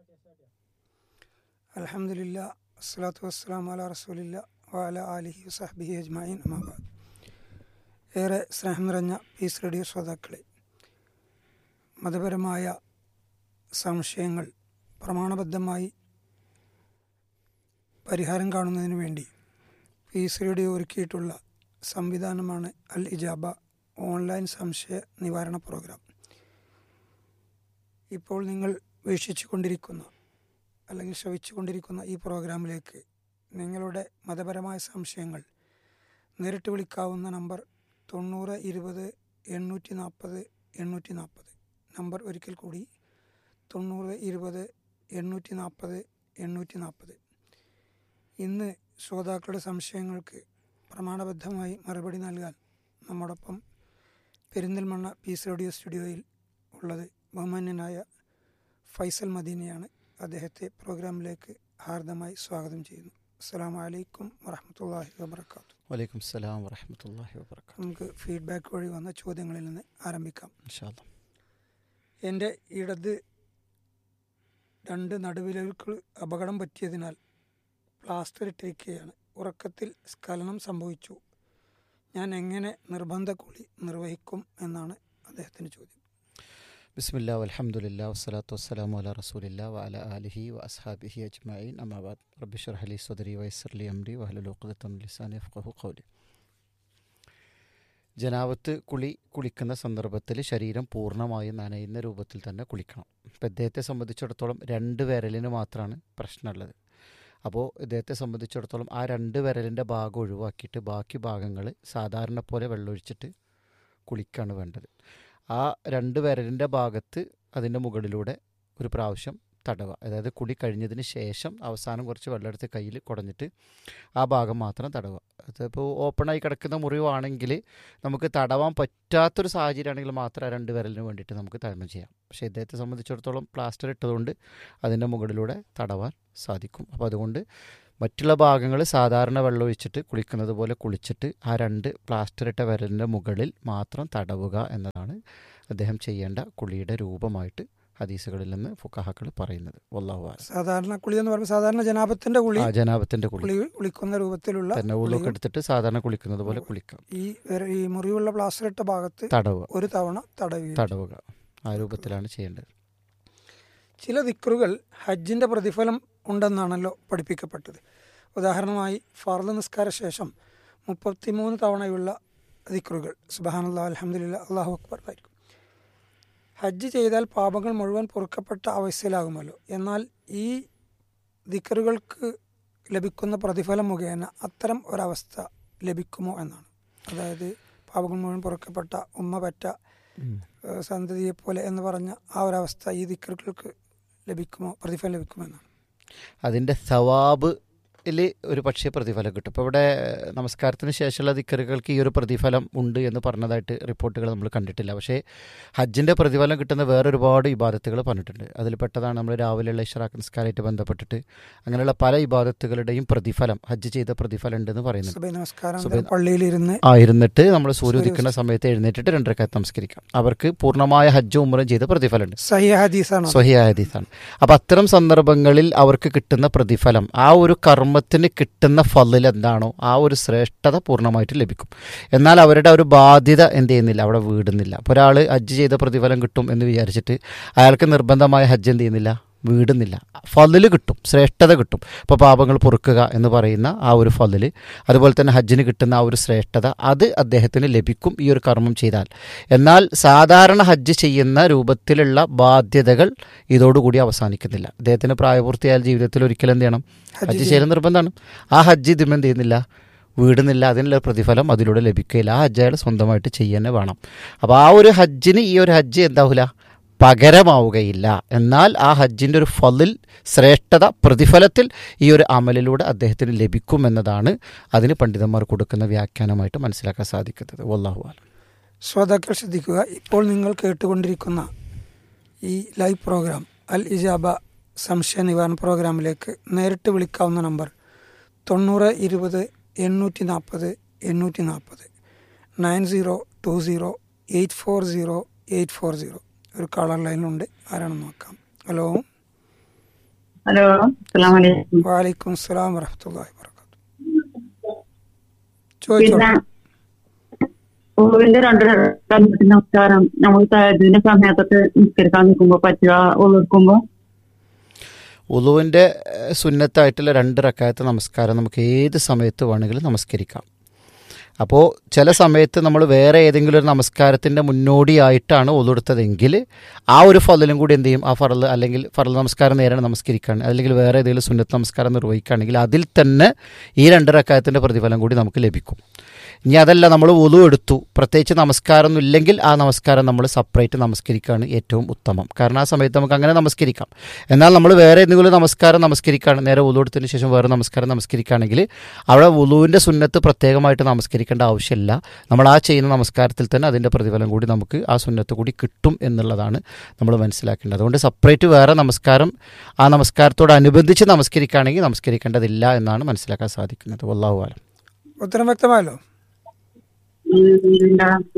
അലഹമില്ല അസ്സലാത്തു വസ്സലാം അല റസൂലില്ല വാല അലിഹി വസഹബിഹി അജ്മീൻ അമാബാദ് ഏറെ സ്നേഹം നിറഞ്ഞ പീസ് റേഡിയോ ശ്രോതാക്കളെ മതപരമായ സംശയങ്ങൾ പ്രമാണബദ്ധമായി പരിഹാരം കാണുന്നതിന് വേണ്ടി പീസ് റേഡിയോ ഒരുക്കിയിട്ടുള്ള സംവിധാനമാണ് അൽ ഇജാബ ഓൺലൈൻ സംശയ നിവാരണ പ്രോഗ്രാം ഇപ്പോൾ നിങ്ങൾ വീക്ഷിച്ചു കൊണ്ടിരിക്കുന്ന അല്ലെങ്കിൽ ശ്രവിച്ചു കൊണ്ടിരിക്കുന്ന ഈ പ്രോഗ്രാമിലേക്ക് നിങ്ങളുടെ മതപരമായ സംശയങ്ങൾ നേരിട്ട് വിളിക്കാവുന്ന നമ്പർ തൊണ്ണൂറ് ഇരുപത് എണ്ണൂറ്റി നാൽപ്പത് എണ്ണൂറ്റി നാൽപ്പത് നമ്പർ ഒരിക്കൽ കൂടി തൊണ്ണൂറ് ഇരുപത് എണ്ണൂറ്റി നാൽപ്പത് എണ്ണൂറ്റി നാൽപ്പത് ഇന്ന് ശ്രോതാക്കളുടെ സംശയങ്ങൾക്ക് പ്രമാണബദ്ധമായി മറുപടി നൽകാൻ നമ്മോടൊപ്പം പെരിന്തൽമണ്ണ പീസ് റേഡിയോ സ്റ്റുഡിയോയിൽ ഉള്ളത് ബഹുമാന്യനായ ഫൈസൽ മദീനയാണ് അദ്ദേഹത്തെ പ്രോഗ്രാമിലേക്ക് ഹാർദമായി സ്വാഗതം ചെയ്യുന്നു അസ്സാം വലൈക്കും വറഹമത്തല്ലാഹി വബർക്കാത്തു വലൈക്കും സ്സലാം വറഹമത്തല്ലാഹി വബർക്കാത്തു നമുക്ക് ഫീഡ്ബാക്ക് വഴി വന്ന ചോദ്യങ്ങളിൽ നിന്ന് ആരംഭിക്കാം ഇൻഷാ അല്ലാ. എൻ്റെ ഇടത് രണ്ട് നടുവിലകൾക്ക് അപകടം പറ്റിയതിനാൽ പ്ലാസ്റ്റർ ഇട്ടിരിക്കുകയാണ് ഉറക്കത്തിൽ സ്ഖലനം സംഭവിച്ചു ഞാൻ എങ്ങനെ നിർബന്ധ കുളി നിർവഹിക്കും എന്നാണ് അദ്ദേഹത്തിൻ്റെ ചോദ്യം ബിസ്മില്ലാ വൽഹംദുലില്ലാ വസ്സലാത്തു വസ്സലാമു അലാ റസൂലില്ലാ വഅല ആലിഹി വ അസ്ഹാബിഹി അജ്മഈൻ അമ്മാബാദ് റബ്ബി ഷ്റഹ് ലി സദ്രി വയസ്സിർ ലി അംരി വഹ്ലുൽ ഉഖ്ദത്തം മിൻ ലിസാനി യഫ്ഖഹു ഖൗലി ജനാവത്ത് കുളി കുളിക്കുന്ന സന്ദർഭത്തിൽ ശരീരം പൂർണ്ണമായും നനയുന്ന രൂപത്തിൽ തന്നെ കുളിക്കണം ഇപ്പം ഇദ്ദേഹത്തെ സംബന്ധിച്ചിടത്തോളം രണ്ട് വിരലിന് മാത്രമാണ് പ്രശ്നമുള്ളത് അപ്പോൾ ഇദ്ദേഹത്തെ സംബന്ധിച്ചിടത്തോളം ആ രണ്ട് വിരലിൻ്റെ ഭാഗം ഒഴിവാക്കിയിട്ട് ബാക്കി ഭാഗങ്ങൾ സാധാരണ പോലെ വെള്ളമൊഴിച്ചിട്ട് കുളിക്കാണ് വേണ്ടത് ആ രണ്ട് വിരലിൻ്റെ ഭാഗത്ത് അതിൻ്റെ മുകളിലൂടെ ഒരു പ്രാവശ്യം തടവുക അതായത് കുളി കഴിഞ്ഞതിന് ശേഷം അവസാനം കുറച്ച് വെള്ളമെടുത്ത് കയ്യിൽ കുടഞ്ഞിട്ട് ആ ഭാഗം മാത്രം തടവുക അതിപ്പോൾ ഓപ്പണായി കിടക്കുന്ന മുറിവാണെങ്കിൽ നമുക്ക് തടവാൻ പറ്റാത്തൊരു സാഹചര്യമാണെങ്കിൽ മാത്രം ആ രണ്ട് വിരലിന് വേണ്ടിയിട്ട് നമുക്ക് തരണം ചെയ്യാം പക്ഷേ ഇദ്ദേഹത്തെ സംബന്ധിച്ചിടത്തോളം പ്ലാസ്റ്റർ ഇട്ടതുകൊണ്ട് അതിൻ്റെ മുകളിലൂടെ തടവാൻ സാധിക്കും അപ്പോൾ അതുകൊണ്ട് മറ്റുള്ള ഭാഗങ്ങൾ സാധാരണ വെള്ളം ഒഴിച്ചിട്ട് കുളിക്കുന്നത് പോലെ കുളിച്ചിട്ട് ആ രണ്ട് പ്ലാസ്റ്റർ ഇട്ട വിരലിൻ്റെ മുകളിൽ മാത്രം തടവുക എന്നതാണ് അദ്ദേഹം ചെയ്യേണ്ട കുളിയുടെ രൂപമായിട്ട് ഹദീസുകളിൽ നിന്ന് ഫുക്കാഹക്കൾ പറയുന്നത് വല്ലാഹു ആലം. സാധാരണ കുളി എന്ന് പറയുമ്പോൾ സാധാരണ ജനാപത്തിൻ്റെ കുളി ആ ജനാബത്തിന്റെ കുളി കുളി കുളിക്കുന്ന രൂപത്തിലുള്ള തന്നെ ഉള്ളൊക്കെ കുളിയും എടുത്തിട്ട് സാധാരണ കുളിക്കുന്നത് പോലെ കുളിക്കാം ഈ വിര- ഈ മുറിവുള്ള പ്ലാസ്റ്റർ ഇട്ട ഭാഗത്ത് തടവുക ഒരു തവണ തടവുക തടവുക ആ രൂപത്തിലാണ് ചെയ്യേണ്ടത് ചില ദിക്റുകൾ ഹജ്ജിൻ്റെ പ്രതിഫലം ഉണ്ടെന്നാണല്ലോ പഠിപ്പിക്കപ്പെട്ടത് ഉദാഹരണമായി ഫർദ് നിസ്കാര ശേഷം മുപ്പത്തിമൂന്ന് തവണയുള്ള ദിക്റുകൾ സുബാനല്ലാ അലഹമുല്ല അള്ളാഹു അക്ബർ ആയിരിക്കും ഹജ്ജ് ചെയ്താൽ പാപങ്ങൾ മുഴുവൻ പൊറുക്കപ്പെട്ട അവസ്ഥയിലാകുമല്ലോ എന്നാൽ ഈ ദിക്റുകൾക്ക് ലഭിക്കുന്ന പ്രതിഫലം മുഖേന അത്തരം ഒരവസ്ഥ ലഭിക്കുമോ എന്നാണ് അതായത് പാപങ്ങൾ മുഴുവൻ പൊറുക്കപ്പെട്ട ഉമ്മ പറ്റ ഏഹ് സന്തതിയെ പോലെ എന്ന് പറഞ്ഞ ആ ഒരവസ്ഥ ഈ ദിക്കറുകൾക്ക് ലഭിക്കുമോ പ്രതിഫലം ലഭിക്കുമോ എന്നാണ് അതിൻ്റെ സവാബ് ഒരു പക്ഷേ പ്രതിഫലം കിട്ടും ഇപ്പോൾ ഇവിടെ നമസ്കാരത്തിന് ശേഷമുള്ള ദിക്കറുകൾക്ക് ഈ ഒരു പ്രതിഫലം ഉണ്ട് എന്ന് പറഞ്ഞതായിട്ട് റിപ്പോർട്ടുകൾ നമ്മൾ കണ്ടിട്ടില്ല പക്ഷേ ഹജ്ജിൻ്റെ പ്രതിഫലം കിട്ടുന്ന വേറെ ഒരുപാട് ഇബാദത്തുകൾ പറഞ്ഞിട്ടുണ്ട് അതിൽ പെട്ടതാണ് നമ്മൾ രാവിലെയുള്ള ഇഷറാഖ് നിസ്കാരമായിട്ട് ബന്ധപ്പെട്ടിട്ട് അങ്ങനെയുള്ള പല ഇബാദത്തുകളുടെയും പ്രതിഫലം ഹജ്ജ് ചെയ്ത പ്രതിഫലം ഉണ്ടെന്ന് പറയുന്നുണ്ട് സുബൈ നമസ്കാരം സുബൈ- പള്ളിയിലിരുന്ന് ആയിരുന്നിട്ട് നമ്മൾ സൂര്യ ഉദിക്കുന്ന സമയത്ത് എഴുന്നേറ്റിട്ട് രണ്ടരക്കാലത്ത് നമസ്കരിക്കാം അവർക്ക് പൂർണ്ണമായ ഹജ്ജ് ഉമ്രം ചെയ്ത പ്രതിഫലമുണ്ട് സഹി ഹദീസാണ് അത്. സ്വഹിയായ ഹദീസാണ് അപ്പം അത്തരം സന്ദർഭങ്ങളിൽ അവർക്ക് കിട്ടുന്ന പ്രതിഫലം ആ ഒരു കർമ്മത്തിന് കിട്ടുന്ന ഫലിൽ എന്താണോ ആ ഒരു ശ്രേഷ്ഠത പൂർണ്ണമായിട്ട് ലഭിക്കും എന്നാൽ അവരുടെ ഒരു ബാധ്യത എന്ത് ചെയ്യുന്നില്ല അവിടെ വീടുന്നില്ല അപ്പോൾ ഒരാൾ ഹജ്ജ് ചെയ്ത പ്രതിഫലം കിട്ടും എന്ന് വിചാരിച്ചിട്ട് അയാൾക്ക് നിർബന്ധമായ ഹജ്ജ് എന്ത് ചെയ്യുന്നില്ല വീടുന്നില്ല ഫലിൽ കിട്ടും ശ്രേഷ്ഠത കിട്ടും ഇപ്പോൾ പാപങ്ങൾ പൊറുക്കുക എന്ന് പറയുന്ന ആ ഒരു ഫലിൽ അതുപോലെ തന്നെ ഹജ്ജിന് കിട്ടുന്ന ആ ഒരു ശ്രേഷ്ഠത അത് അദ്ദേഹത്തിന് ലഭിക്കും ഈ ഒരു കർമ്മം ചെയ്താൽ എന്നാൽ സാധാരണ ഹജ്ജ് ചെയ്യുന്ന രൂപത്തിലുള്ള ബാധ്യതകൾ ഇതോടുകൂടി അവസാനിക്കുന്നില്ല അദ്ദേഹത്തിന് പ്രായപൂർത്തിയായ ജീവിതത്തിൽ ഒരിക്കലും എന്ത് ചെയ്യണം ഹജ്ജ് ചെയ്യൽ നിർബന്ധമാണ് ആ ഹജ്ജ് ഇതും എന്ത് ചെയ്യുന്നില്ല വീടുന്നില്ല അതിനുള്ള പ്രതിഫലം അതിലൂടെ ലഭിക്കുകയില്ല ആ ഹജ്ജ് അയാൾ സ്വന്തമായിട്ട് ചെയ്യുന്നത് വേണം അപ്പോൾ ആ ഒരു ഹജ്ജിന് ഈ ഒരു ഹജ്ജ് എന്താവില്ല പകരമാവുകയില്ല എന്നാൽ ആ ഹജ്ജിൻ്റെ ഒരു ഫലിൽ ശ്രേഷ്ഠത പ്രതിഫലത്തിൽ ഈ ഒരു അമലിലൂടെ അദ്ദേഹത്തിന് ലഭിക്കുമെന്നതാണ് അതിന് പണ്ഡിതന്മാർ കൊടുക്കുന്ന വ്യാഖ്യാനമായിട്ട് മനസ്സിലാക്കാൻ സാധിക്കുന്നത് വല്ലാഹു ആലം ശ്രോതാക്കൾ ശ്രദ്ധിക്കുക ഇപ്പോൾ നിങ്ങൾ കേട്ടുകൊണ്ടിരിക്കുന്ന ഈ ലൈവ് പ്രോഗ്രാം അൽ ഇജാബ സംശയ നിവാരണ പ്രോഗ്രാമിലേക്ക് നേരിട്ട് വിളിക്കാവുന്ന നമ്പർ തൊണ്ണൂറ് ഇരുപത് എണ്ണൂറ്റി നാൽപ്പത് എണ്ണൂറ്റി നാൽപ്പത് nine zero two zero eight four zero eight four zero ഒരു കളർ ലൈനിലുണ്ട് ആരാണെന്ന് നോക്കാം ഹലോ ഹലോ അസ്സലാമു അലൈക്കും വാലൈക്കും അസ്സലാം വറഹമത്തല്ലാഹി വബറകാതുഹു ചോദിച്ചോളൂ പിന്നെ ഉള്ളുവിന്റെ രണ്ട് കമ്മിറ്റി നമസ്കാരം നമ്മൾ ഇതിന്റെ സമയത്തൊക്കെ നിസ്കരിക്കാൻ നിൽക്കുമ്പോ പറ്റുക ഉള്ളിക്കുമ്പോ ഉളുവിൻ്റെ സുന്നത്തായിട്ടുള്ള രണ്ട് റക്കായത്തെ നമസ്കാരം നമുക്ക് ഏത് സമയത്ത് വേണമെങ്കിലും നമസ്കരിക്കാം അപ്പോൾ ചില സമയത്ത് നമ്മൾ വേറെ ഏതെങ്കിലും ഒരു നമസ്കാരത്തിൻ്റെ മുന്നോടിയായിട്ടാണ് ഒതെടുത്തതെങ്കിൽ ആ ഒരു ഫലലും കൂടി എന്ത് ചെയ്യും ആ ഫറൽ അല്ലെങ്കിൽ ഫറൽ നമസ്കാരം നേരെ നമസ്കരിക്കുകയാണ് അല്ലെങ്കിൽ വേറെ ഏതെങ്കിലും സുന്നത്ത് നമസ്കാരം നിർവഹിക്കുകയാണെങ്കിൽ അതിൽ തന്നെ ഈ രണ്ട് റക്കായത്തിൻ്റെ പ്രതിഫലം കൂടി നമുക്ക് ലഭിക്കും ഇനി അതല്ല നമ്മൾ ഒതു എടുത്തു പ്രത്യേകിച്ച് നമസ്കാരമൊന്നും ഇല്ലെങ്കിൽ ആ നമസ്കാരം നമ്മൾ സെപ്പറേറ്റ് നമസ്കരിക്കുകയാണ് ഏറ്റവും ഉത്തമം കാരണം ആ സമയത്ത് നമുക്ക് അങ്ങനെ നമസ്കരിക്കാം എന്നാൽ നമ്മൾ വേറെ എന്തെങ്കിലും നമസ്കാരം നമസ്കരിക്കുകയാണ് നേരെ ഉളു എടുത്തതിന് ശേഷം വേറെ നമസ്കാരം നമസ്കരിക്കുകയാണെങ്കിൽ അവിടെ ഉളുവിൻ്റെ സുന്നത്ത് പ്രത്യേകമായിട്ട് നമസ്കരിക്കേണ്ട ആവശ്യമില്ല നമ്മൾ ആ ചെയ്യുന്ന നമസ്കാരത്തിൽ തന്നെ അതിൻ്റെ പ്രതിഫലം കൂടി നമുക്ക് ആ സുന്നത്ത് കൂടി കിട്ടും എന്നുള്ളതാണ് നമ്മൾ മനസ്സിലാക്കേണ്ടത് അതുകൊണ്ട് സെപ്പറേറ്റ് വേറെ നമസ്കാരം ആ നമസ്കാരത്തോടനുബന്ധിച്ച് നമസ്കരിക്കുകയാണെങ്കിൽ നമസ്കരിക്കേണ്ടതില്ല എന്നാണ് മനസ്സിലാക്കാൻ സാധിക്കുന്നത് വല്ലാഹു ആലം ഉത്തരം വ്യക്തമായല്ലോ ഉം,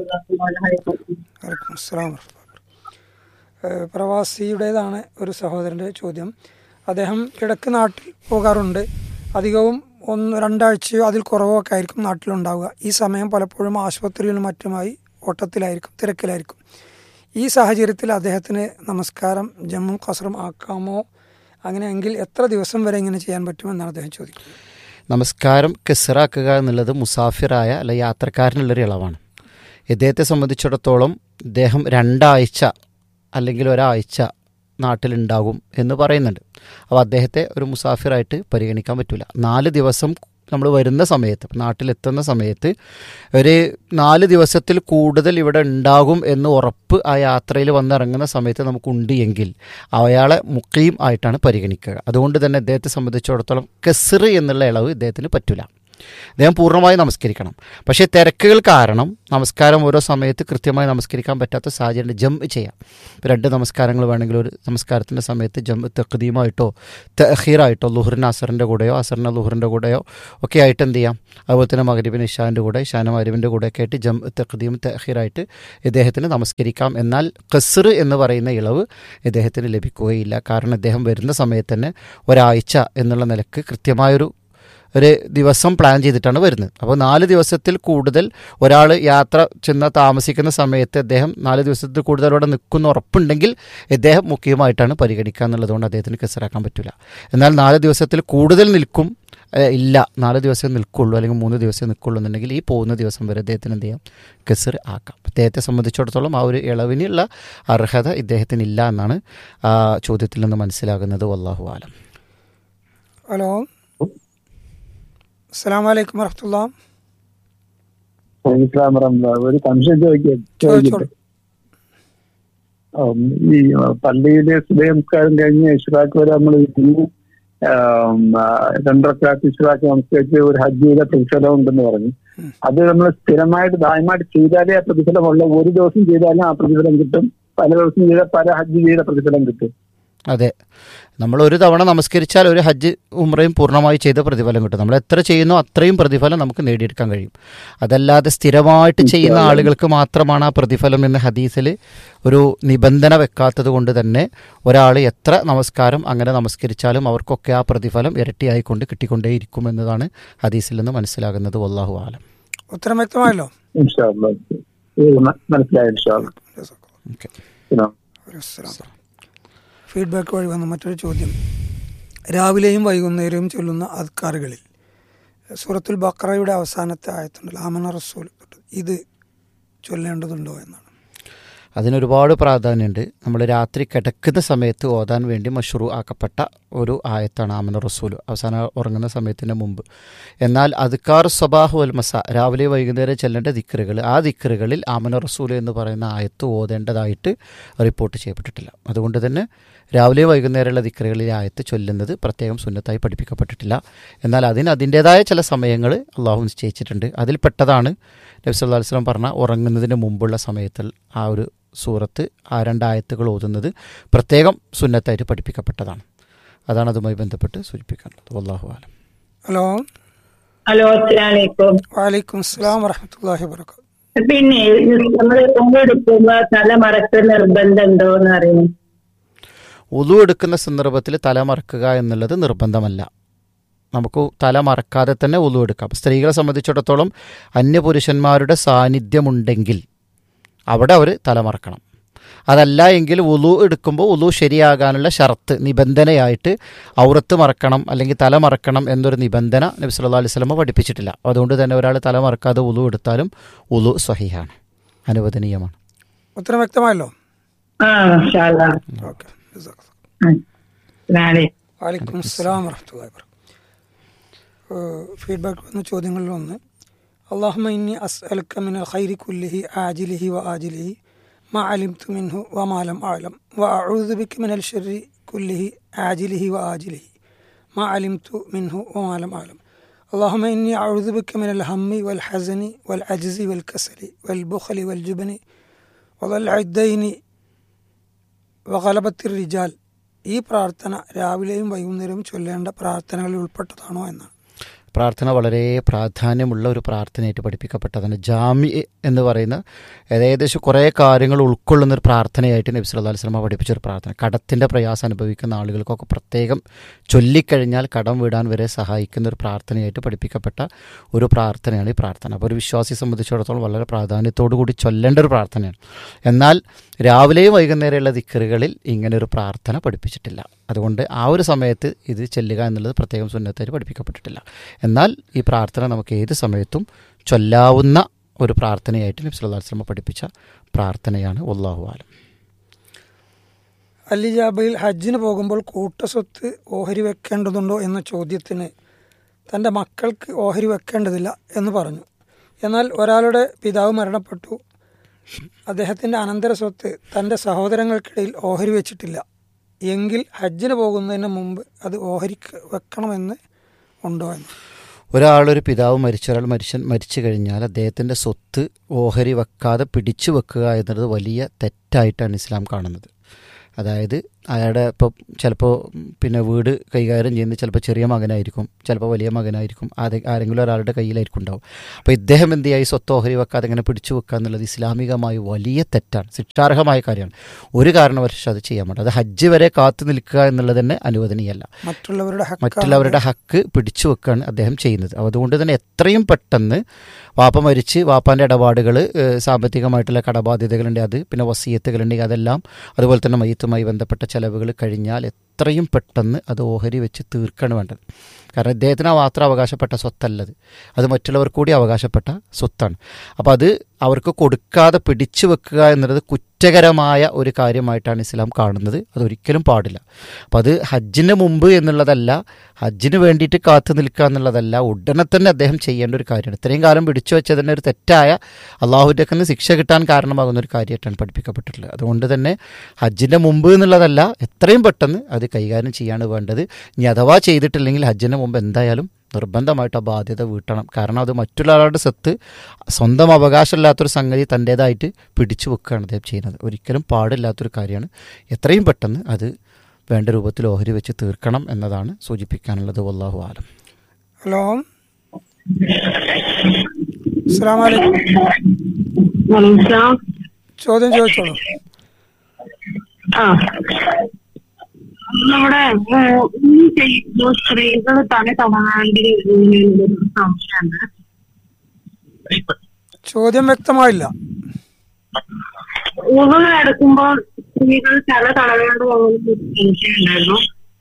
വലൈക്കും അസ്സലാം വറഹ്മത്തുള്ളാഹി ഏഹ് പ്രവാസിയുടേതാണ് ഒരു സഹോദരൻ്റെ ചോദ്യം അദ്ദേഹം ഇടയ്ക്ക് നാട്ടിൽ പോകാറുണ്ട് അധികവും ഒന്ന് രണ്ടാഴ്ചയോ അതിൽ കുറവോ ഒക്കെ ആയിരിക്കും നാട്ടിലുണ്ടാവുക ഈ സമയം പലപ്പോഴും ആശുപത്രിയിലും മറ്റുമായി ഓട്ടത്തിലായിരിക്കും തിരക്കിലായിരിക്കും ഈ സാഹചര്യത്തിൽ അദ്ദേഹത്തിന് നമസ്കാരം ജമ്മും കസറും ആക്കാമോ അങ്ങനെയെങ്കിൽ എത്ര ദിവസം വരെ ഇങ്ങനെ ചെയ്യാൻ പറ്റുമെന്നാണ് അദ്ദേഹം ചോദിക്കുന്നത് നമസ്കാരം കെസറാക്കുക എന്നുള്ളത് മുസാഫിറായ അല്ല യാത്രക്കാരനുള്ളൊരു ഇളവാണ് ഇദ്ദേഹത്തെ സംബന്ധിച്ചിടത്തോളം ഇദ്ദേഹം രണ്ടാഴ്ച അല്ലെങ്കിൽ ഒരാഴ്ച നാട്ടിലുണ്ടാകും എന്ന് പറയുന്നുണ്ട് അപ്പോൾ അദ്ദേഹത്തെ ഒരു മുസാഫിറായിട്ട് പരിഗണിക്കാൻ പറ്റില്ല നാല് ദിവസം നമ്മൾ വരുന്ന സമയത്ത് ഇപ്പം നാട്ടിലെത്തുന്ന സമയത്ത് ഒരു നാല് ദിവസത്തിൽ കൂടുതൽ ഇവിടെ ഉണ്ടാകും എന്ന് ഉറപ്പ് ആ യാത്രയിൽ വന്നിറങ്ങുന്ന സമയത്ത് നമുക്കുണ്ട് എങ്കിൽ അയാളെ മുക്കീം ആയിട്ടാണ് പരിഗണിക്കുക അതുകൊണ്ട് തന്നെ അദ്ദേഹത്തെ സംബന്ധിച്ചിടത്തോളം കെസർ എന്നുള്ള ഇളവ് ഇദ്ദേഹത്തിന് പറ്റില്ല അദ്ദേഹം പൂർണ്ണമായി നമസ്കരിക്കണം പക്ഷേ തിരക്കുകൾ കാരണം നമസ്കാരം ഓരോ സമയത്ത് കൃത്യമായി നമസ്കരിക്കാൻ പറ്റാത്ത സാഹചര്യം ജം ചെയ്യാം ഇപ്പോൾ രണ്ട് നമസ്കാരങ്ങൾ വേണമെങ്കിൽ ഒരു നമസ്കാരത്തിൻ്റെ സമയത്ത് ജം തെഖദീമായിട്ടോ തെഹീറായിട്ടോ ലുഹറിന് അസറിൻ്റെ കൂടെയോ അസറിന് ലുഹറിൻ്റെ കൂടെയോ ഒക്കെ ആയിട്ട് എന്ത് ചെയ്യാം അതുപോലെ തന്നെ മകരിബിന് ഇഷാൻ്റെ കൂടെ ഇഷാന മകരിബിൻ്റെ കൂടെയൊക്കെ ആയിട്ട് ജം തെഖദീം തെഹീറായിട്ട് ഇദ്ദേഹത്തിന് നമസ്കരിക്കാം എന്നാൽ ഖസർ എന്ന് പറയുന്ന ഇളവ് ഇദ്ദേഹത്തിന് ലഭിക്കുകയില്ല കാരണം ഇദ്ദേഹം വരുന്ന സമയത്ത് തന്നെ ഒരാഴ്ച എന്നുള്ള നിലക്ക് കൃത്യമായൊരു ഒരു ദിവസം പ്ലാൻ ചെയ്തിട്ടാണ് വരുന്നത് അപ്പോൾ നാല് ദിവസത്തിൽ കൂടുതൽ ഒരാൾ യാത്ര ചെന്ന് താമസിക്കുന്ന സമയത്ത് അദ്ദേഹം നാല് ദിവസത്തിൽ കൂടുതൽ അവിടെ നിൽക്കുന്ന ഉറപ്പുണ്ടെങ്കിൽ ഇദ്ദേഹം മുഖ്യമായിട്ടാണ് പരിഗണിക്കുക എന്നുള്ളതുകൊണ്ട് അദ്ദേഹത്തിന് കെസറാക്കാൻ പറ്റില്ല എന്നാൽ നാല് ദിവസത്തിൽ കൂടുതൽ നിൽക്കും ഏഹ് ഇല്ല നാല് ദിവസം നിൽക്കുള്ളൂ അല്ലെങ്കിൽ മൂന്ന് ദിവസം നിൽക്കുള്ളൂ എന്നുണ്ടെങ്കിൽ ഈ പോകുന്ന ദിവസം വരെ അദ്ദേഹത്തിന് എന്ത് ചെയ്യാം കെസർ ആക്കാം അദ്ദേഹത്തെ സംബന്ധിച്ചിടത്തോളം ആ ഒരു ഇളവിനുള്ള അർഹത ഇദ്ദേഹത്തിനില്ല എന്നാണ് ആ ചോദ്യത്തിൽ നിന്ന് മനസ്സിലാകുന്നത് വല്ലാഹു ആലം ഹലോ അസ്സാം വലൈക്കും വറഹത്തുള്ള ഇസ്ലാം വറഹ്മത്തുള്ളാഹി. ഒരു സംശയം ചോദിക്കാം ചോദിച്ചോളൂ ഉം, ഈ പള്ളിയിലെ സുബഹംസ്കാരം കഴിഞ്ഞ് ഇഷ്റാഖ് വരെ നമ്മൾ രണ്ടരക്കാലത്ത് ഇഷ്റാഖ് നമസ്കരിച്ച് ഒരു ഹജ്ജ് ചെയ്ത പ്രതിഫലം ഉണ്ടെന്ന് പറഞ്ഞു അത് നമ്മൾ സ്ഥിരമായിട്ട് ദായമായിട്ട് ചെയ്താലേ ആ പ്രതിഫലമുള്ള ഒരു ദിവസം ചെയ്താലും ആ പ്രതിഫലം കിട്ടും പല ദിവസം ചെയ്താൽ പല ഹജ്ജ് ചെയ്ത പ്രതിഫലം കിട്ടും അതെ നമ്മൾ ഒരു തവണ നമസ്കരിച്ചാൽ ഒരു ഹജ്ജ് ഉമ്രയും പൂർണ്ണമായി ചെയ്ത പ്രതിഫലം കിട്ടും നമ്മൾ എത്ര ചെയ്യുന്നോ അത്രയും പ്രതിഫലം നമുക്ക് നേടിയെടുക്കാൻ കഴിയും അതല്ലാതെ സ്ഥിരമായിട്ട് ചെയ്യുന്ന ആളുകൾക്ക് മാത്രമാണ് ആ പ്രതിഫലം എന്ന് ഹദീസിൽ ഒരു നിബന്ധന വെക്കാത്തത് കൊണ്ട് തന്നെ ഒരാൾ എത്ര നമസ്കാരം അങ്ങനെ നമസ്കരിച്ചാലും അവർക്കൊക്കെ ആ പ്രതിഫലം ഇരട്ടിയായിക്കൊണ്ട് കിട്ടിക്കൊണ്ടേയിരിക്കും എന്നതാണ് ഹദീസിൽ നിന്ന് മനസ്സിലാകുന്നത് വല്ലാഹു ആലം ഉത്തരം വ്യക്തമായല്ലോ ഇൻഷാ അല്ലാഹ്. ഇത് മ- മനസ്സിലായി ഇൻഷാ അല്ലാഹ്. ഓക്കെ പിന്നെ ഒരു അസ്സലാം. ഫീഡ്ബാക്ക് വഴി വന്ന മറ്റൊരു ചോദ്യം രാവിലെയും വൈകുന്നേരവും ചൊല്ലുന്ന അദ്കാറുകളിൽ സൂറത്തുൽ ബക്രയുടെ അവസാനത്തെ ആയത്തുണ്ടല്ലോ ആമന റസൂൽ ഇത് ചൊല്ലേണ്ടതുണ്ടോ എന്നാണ് അതിനൊരുപാട് പ്രാധാന്യമുണ്ട് നമ്മൾ രാത്രി കിടക്കുന്ന സമയത്ത് ഓതാൻ വേണ്ടി മഷ്റൂ ആക്കപ്പെട്ട ഒരു ആയത്താണ് ആമന റസൂൽ അവസാനം ഉറങ്ങുന്ന സമയത്തിന് മുമ്പ് എന്നാൽ അദ്ക്കാർ സ്വബാഹു അൽ മസ രാവിലെ വൈകുന്നേരം ചെല്ലേണ്ട ദിക്കറുകൾ ആ ദിക്കറുകളിൽ ആമന റസൂൽ എന്ന് പറയുന്ന ആയത്ത് ഓതേണ്ടതായിട്ട് റിപ്പോർട്ട് ചെയ്യപ്പെട്ടിട്ടില്ല അതുകൊണ്ട് തന്നെ രാവിലെ വൈകുന്നേരമുള്ള ദിക്കറുകളിൽ ആയത്ത് ചൊല്ലുന്നത് പ്രത്യേകം സുന്നത്തായി പഠിപ്പിക്കപ്പെട്ടിട്ടില്ല എന്നാൽ അതിന് അതിൻ്റേതായ ചില സമയങ്ങൾ അള്ളാഹു നിശ്ചയിച്ചിട്ടുണ്ട് അതിൽ പെട്ടതാണ് നബി സല്ലല്ലാഹു അലൈഹി വസല്ലം പറഞ്ഞ ഉറങ്ങുന്നതിന് മുമ്പുള്ള സമയത്തിൽ ആ ഒരു സൂറത്ത് ആ രണ്ടായത്തുകൾ ഓതുന്നത് പ്രത്യേകം സുന്നത്തായിട്ട് പഠിപ്പിക്കപ്പെട്ടതാണ് അതാണ് അതുമായി ബന്ധപ്പെട്ട് സൂചിപ്പിക്കാനുള്ളത് വല്ലാഹു ആലം ഹലോ ഹലോ അസ്സലാമലൈക്കും വാലൈക്കും അസ്സലാം വറഹമത്തല്ലാഹി വർക്കാത്തു പിന്നെ നമ്മൾ എടുക്കുമ്പോ തല മറക്കൽ നിർബന്ധം ഉണ്ടോ എന്ന് അറിയുന്നു ഉളു എടുക്കുന്ന സന്ദർഭത്തിൽ തല മറക്കുക എന്നുള്ളത് നിർബന്ധമല്ല നമുക്ക് തല മറക്കാതെ തന്നെ ഉളു എടുക്കാം സ്ത്രീകളെ സംബന്ധിച്ചിടത്തോളം അന്യപുരുഷന്മാരുടെ സാന്നിധ്യമുണ്ടെങ്കിൽ അവിടെ അവർ തല മറക്കണം അതല്ല എങ്കിൽ ഉളു എടുക്കുമ്പോൾ ഉളു ശരിയാകാനുള്ള ഷർത്ത് നിബന്ധനയായിട്ട് ഔറത്ത് മറക്കണം അല്ലെങ്കിൽ തല മറക്കണം എന്നൊരു നിബന്ധന നബി സല്ലല്ലാഹു അലൈഹി വസല്ലമ പഠിപ്പിച്ചിട്ടില്ല അതുകൊണ്ട് തന്നെ ഒരാൾ തല മറക്കാതെ ഉളു എടുത്താലും ഉളു സ്വഹിഹാണ് അനുവദനീയമാണ് ഉത്തരം വ്യക്തമായല്ലോ ആ മാഷാ അല്ലാ. ഓക്കെ ഉം. നാളെ വാലിക്കും അസ്സലാം വറഹ്മത്തുള്ളാഹി വബറകാതുഹു ഫീഡ്ബാക്ക് വന്ന ചോദ്യങ്ങളിൽ ഒന്ന് അള്ളാഹുമ ഇന്നി അസ്അലുക മിനൽ ഖൈരി കുല്ലിഹി ആജിലിഹി വ ആജിലിഹി മാ അലിംതു മിൻഹു വ മാ ലം അഅലം വ അഊദു ബിക മിനൽ ശർരി കുല്ലിഹി ആജിലിഹി വ ആജിലിഹി മാ അലിംതു മിൻഹു വ മാ ലം അഅലം اللهم إني أعوذ بك من الهم والحزن والعجز والكسل والبخل والجبن وضلع الدين وغلبة الرجال ഈ പ്രാർത്ഥന രാവിലെയും വൈകുന്നേരവും ചൊല്ലേണ്ട പ്രാർത്ഥനകളിൽ ഉൾപ്പെട്ടതാണോ എന്നാണ് പ്രാർത്ഥന വളരെ പ്രാധാന്യമുള്ള ഒരു പ്രാർത്ഥനയായിട്ട് പഠിപ്പിക്കപ്പെട്ടതാണ് ജാമി എന്ന് പറയുന്ന ഏകദേശം കുറേ കാര്യങ്ങൾ ഉൾക്കൊള്ളുന്ന ഒരു പ്രാർത്ഥനയായിട്ട് നബി സല്ലല്ലാഹു അലൈഹി വസല്ലമ പഠിപ്പിച്ച ഒരു പ്രാർത്ഥന കടത്തിൻ്റെ പ്രയാസം അനുഭവിക്കുന്ന ആളുകൾക്കൊക്കെ പ്രത്യേകം ചൊല്ലിക്കഴിഞ്ഞാൽ കടം വിടാൻ വരെ സഹായിക്കുന്ന ഒരു പ്രാർത്ഥനയായിട്ട് പഠിപ്പിക്കപ്പെട്ട ഒരു പ്രാർത്ഥനയാണ് ഈ പ്രാർത്ഥന അപ്പോൾ ഒരു വിശ്വാസിയെ സംബന്ധിച്ചിടത്തോളം വളരെ പ്രാധാന്യത്തോടു കൂടി ചൊല്ലേണ്ട ഒരു പ്രാർത്ഥനയാണ് എന്നാൽ രാവിലെയും വൈകുന്നേരമുള്ള ദിക്കറുകളിൽ ഇങ്ങനെ ഒരു പ്രാർത്ഥന പഠിപ്പിച്ചിട്ടില്ല അതുകൊണ്ട് ആ ഒരു സമയത്ത് ഇത് ചെല്ലുക എന്നുള്ളത് പ്രത്യേകം സുന്നത്തായിട്ട് പഠിപ്പിക്കപ്പെട്ടിട്ടില്ല എന്നാൽ ഈ പ്രാർത്ഥന നമുക്ക് ഏത് സമയത്തും ചൊല്ലാവുന്ന ഒരു പ്രാർത്ഥനയായിട്ട് നബി സല്ലല്ലാഹു അലൈഹി വസല്ലമ പഠിപ്പിച്ച പ്രാർത്ഥനയാണ് വല്ലാഹു ആലം അലിജാബയിൽ ഹജ്ജിന് പോകുമ്പോൾ കൂട്ടസ്വത്ത് ഓഹരി വെക്കേണ്ടതുണ്ടോ എന്ന ചോദ്യത്തിന് തൻ്റെ മക്കൾക്ക് ഓഹരി വെക്കേണ്ടതില്ല എന്ന് പറഞ്ഞു എന്നാൽ ഒരാളുടെ പിതാവ് മരണപ്പെട്ടു അദ്ദേഹത്തിൻ്റെ അനന്തര സ്വത്ത് തൻ്റെ സഹോദരങ്ങൾക്കിടയിൽ ഓഹരി വെച്ചിട്ടില്ല എങ്കിൽ ഹജ്ജിന് പോകുന്നതിന് മുമ്പ് അത് ഓഹരി വെക്കണമെന്ന് ഉണ്ടോ എന്ന് ഒരാളൊരു പിതാവ് മരിച്ച ഒരാൾ മരിച്ച മരിച്ചു കഴിഞ്ഞാൽ അദ്ദേഹത്തിൻ്റെ സ്വത്ത് ഓഹരി വെക്കാതെ പിടിച്ചു വെക്കുക എന്നുള്ളത് വലിയ തെറ്റായിട്ടാണ് ഇസ്ലാം കാണുന്നത് അതായത് അയാളുടെ ഇപ്പോൾ ചിലപ്പോൾ പിന്നെ വീട് കൈകാര്യം ചെയ്യുന്നത് ചിലപ്പോൾ ചെറിയ മകനായിരിക്കും ചിലപ്പോൾ വലിയ മകനായിരിക്കും ആരെ ആരെങ്കിലും ഒരാളുടെ കയ്യിലായിരിക്കും ഉണ്ടാവും അപ്പോൾ ഇദ്ദേഹം എന്ത് ചെയ്യുക ഈ സ്വത്ത് ഓഹരി വെക്കാതെ ഇങ്ങനെ പിടിച്ചു വെക്കുക എന്നുള്ളത് ഇസ്ലാമികമായി വലിയ തെറ്റാണ് ശിക്ഷാർഹമായ കാര്യമാണ് ഒരു കാരണവശാലും അത് ചെയ്യാൻ പറ്റും അത് ഹജ്ജ് വരെ കാത്തു നിൽക്കുക എന്നുള്ളത് തന്നെ അനുവദനീയമല്ല മറ്റുള്ളവരുടെ ഹക്കാണ് മറ്റുള്ളവരുടെ ഹക്ക് പിടിച്ചു വെക്കുകയാണ് അദ്ദേഹം ചെയ്യുന്നത് അപ്പോൾ അതുകൊണ്ട് തന്നെ എത്രയും പെട്ടെന്ന് വാപ്പ മരിച്ച് വാപ്പാൻ്റെ ഇടപാടുകൾ സാമ്പത്തികമായിട്ടുള്ള കടബാധ്യതകളുണ്ട് അത് പിന്നെ വസീയത്തുകളുണ്ടെങ്കിൽ അതെല്ലാം അതുപോലെ തന്നെ മയ്യത്തുമായി ബന്ധപ്പെട്ട ചെലവുകൾ കഴിഞ്ഞാൽ എത്രയും പെട്ടെന്ന് അത് ഓഹരി വെച്ച് തീർക്കാണ് വേണ്ടത് കാരണം ഇദ്ദേഹത്തിന് മാത്രം അവകാശപ്പെട്ട സ്വത്തല്ലത് അത് മറ്റുള്ളവർ കൂടി അവകാശപ്പെട്ട സ്വത്താണ് അപ്പോൾ അത് അവർക്ക് കൊടുക്കാതെ പിടിച്ചു വെക്കുക എന്നുള്ളത് കുറ്റകരമായ ഒരു കാര്യമായിട്ടാണ് ഇസ്ലാം കാണുന്നത് അതൊരിക്കലും പാടില്ല അപ്പോൾ അത് ഹജ്ജിന് മുമ്പ് എന്നുള്ളതല്ല ഹജ്ജിന് വേണ്ടിയിട്ട് കാത്തു നിൽക്കുക എന്നുള്ളതല്ല ഉടനെ തന്നെ അദ്ദേഹം ചെയ്യേണ്ട ഒരു കാര്യമാണ് ഇത്രയും കാലം പിടിച്ചു വെച്ചതിന് ഒരു തെറ്റായ അള്ളാഹുവിൻ്റെ ശിക്ഷ കിട്ടാൻ കാരണമാകുന്ന ഒരു കാര്യമായിട്ടാണ് പഠിപ്പിക്കപ്പെട്ടിട്ടുള്ളത് അതുകൊണ്ട് തന്നെ ഹജ്ജിൻ്റെ മുമ്പ് എന്നുള്ളതല്ല എത്രയും പെട്ടെന്ന് അത് കൈകാര്യം ചെയ്യാണ് വേണ്ടത് ഇനി അഥവാ ചെയ്തിട്ടില്ലെങ്കിൽ ഹജ്ജിന് മുമ്പ് എന്തായാലും നിർബന്ധമായിട്ട് ആ ബാധ്യത വീട്ടണം കാരണം അത് മറ്റുള്ളവരുടെ സ്വത്ത് സ്വന്തം അവകാശമില്ലാത്തൊരു സംഗതി തൻ്റേതായിട്ട് പിടിച്ചു വെക്കുകയാണ് അദ്ദേഹം ചെയ്യുന്നത് ഒരിക്കലും പാടില്ലാത്തൊരു കാര്യമാണ് എത്രയും പെട്ടെന്ന് അത് വേണ്ട രൂപത്തിൽ ഓഹരി വെച്ച് തീർക്കണം എന്നതാണ് സൂചിപ്പിക്കാനുള്ളത് വല്ലാഹു ആലം ഹലോ അസ്സാം വലൈക്കും വലൈക്കും ചോദ്യം ചോദിച്ചോളൂ ആ നമ്മുടെ ഏഹ്, ഈ ചെയ്യുന്ന സ്ത്രീകൾ തല തടവേണ്ടി വരുന്നതിനൊരു സംശയമുണ്ട് ചോദ്യം വ്യക്തമായില്ല ഉകൾ എടുക്കുമ്പോൾ സ്ത്രീകൾ തല തടവേണ്ട സംശയമുണ്ടായിരുന്നു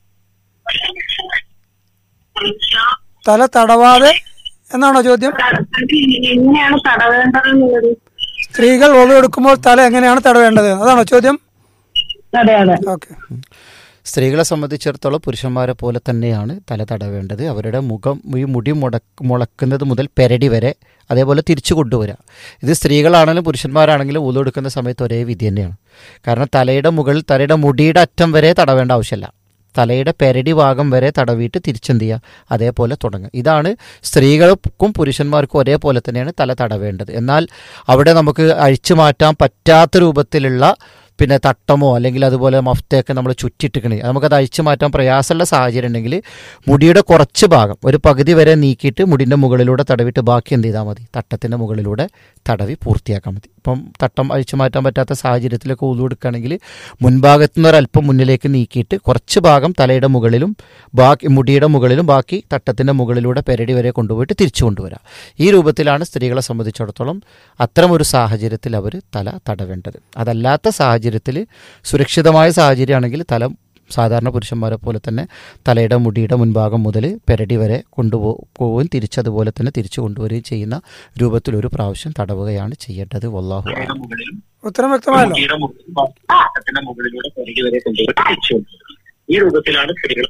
തല തടവാതെ എന്നാണോ ചോദ്യം ത- തല എങ്ങനെയാണ് തടവേണ്ടത് എന്നുള്ളത് സ്ത്രീകൾ ഒളു എടുക്കുമ്പോൾ തല എങ്ങനെയാണ് തടവേണ്ടത് അതാണോ ചോദ്യം അതെ അതെ ഓക്കെ സ്ത്രീകളെ സംബന്ധിച്ചിടത്തോളം പുരുഷന്മാരെ പോലെ തന്നെയാണ് തല തടവേണ്ടത് അവരുടെ മുഖം ഈ മുടി മുടക്ക് മുളക്കുന്നത് മുതൽ പെരടി വരെ അതേപോലെ തിരിച്ചു കൊണ്ടുവരിക ഇത് സ്ത്രീകളാണെങ്കിലും പുരുഷന്മാരാണെങ്കിലും ഉതെടുക്കുന്ന സമയത്ത് ഒരേ വിധി തന്നെയാണ് കാരണം തലയുടെ മുകളിൽ തലയുടെ മുടിയുടെ അറ്റം വരെ തടവേണ്ട ആവശ്യമില്ല തലയുടെ പെരടി ഭാഗം വരെ തടവിയിട്ട് തിരിച്ചെന്ത് ചെയ്യുക അതേപോലെ തുടങ്ങുക ഇതാണ് സ്ത്രീകൾക്കും പുരുഷന്മാർക്കും ഒരേപോലെ തന്നെയാണ് തല തടവേണ്ടത് എന്നാൽ അവിടെ നമുക്ക് അഴിച്ചു മാറ്റാൻ പറ്റാത്ത രൂപത്തിലുള്ള പിന്നെ തട്ടമോ അല്ലെങ്കിൽ അതുപോലെ മഫ്തയൊക്കെ നമ്മൾ ചുറ്റിട്ടിക്കണേ നമുക്കത് അഴിച്ചു മാറ്റാൻ പ്രയാസമുള്ള സാഹചര്യം ഉണ്ടെങ്കിൽ മുടിയുടെ കുറച്ച് ഭാഗം ഒരു പകുതി വരെ നീക്കിയിട്ട് മുടിൻ്റെ മുകളിലൂടെ തടവിട്ട് ബാക്കി എന്ത് ചെയ്താൽ മതി തട്ടത്തിൻ്റെ മുകളിലൂടെ തടവി പൂർത്തിയാക്കാൻ മതി ഇപ്പം തട്ടം അഴിച്ചു മാറ്റാൻ പറ്റാത്ത സാഹചര്യത്തിലൊക്കെ ഉതു എടുക്കുകയാണെങ്കിൽ മുൻഭാഗത്തു നിന്ന് ഒരല്പം മുന്നിലേക്ക് നീക്കിയിട്ട് കുറച്ച് ഭാഗം തലയുടെ മുകളിലും ബാക്കി മുടിയുടെ മുകളിലും ബാക്കി തട്ടത്തിൻ്റെ മുകളിലൂടെ പെരടി വരെ കൊണ്ടുപോയിട്ട് തിരിച്ചു കൊണ്ടുവരാം ഈ രൂപത്തിലാണ് സ്ത്രീകളെ സംബന്ധിച്ചിടത്തോളം അത്തരമൊരു സാഹചര്യത്തിൽ അവർ തല തടവേണ്ടത് അതല്ലാത്ത സാഹചര്യത്തിൽ സുരക്ഷിതമായ സാഹചര്യമാണെങ്കിൽ തല സാധാരണ പുരുഷന്മാരെ പോലെ തന്നെ തലയുടെ മുടിയുടെ മുൻഭാഗം മുതൽ പെരടി വരെ കൊണ്ടുപോവുകയും തിരിച്ചതുപോലെ തന്നെ തിരിച്ചു കൊണ്ടുവരികയും ചെയ്യുന്ന രൂപത്തിൽ ഒരു പ്രാവശ്യം തടവുകയാണ് ചെയ്യേണ്ടത് വല്ലാഹു അലം. ഉത്തരം വ്യക്തമായല്ലോ ത്തിന്റെ മുകളിലൂടെ പരിധി വരെ കൊണ്ടുപോയി തിരിച്ചു കൊണ്ടുവരും. ഈ രൂപത്തിലാണ് സ്ത്രീകൾ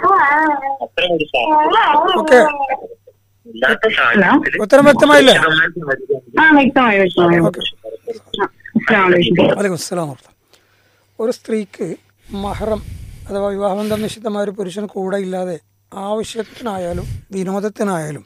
അത്തരം ഒരു സാഹചര്യം ഓക്കെ ഇല്ലാത്ത സാഹചര്യത്തിൽ ഉത്തരം വ്യക്തമായില്ലേ ആ വ്യക്തമായി വ്യക്തമായി ഓക്കെ അസ്സലാമു അലൈക്കും വലൈക്കും അസ്സലാം വർഹമത്തുള്ളാഹി. ഒരു സ്ത്രീക്ക് മഹറം അഥവാ വിവാഹബന്ധം നിശ്ചിതമായ ഒരു പുരുഷൻ കൂടെ ഇല്ലാതെ ആവശ്യത്തിനായാലും വിനോദത്തിനായാലും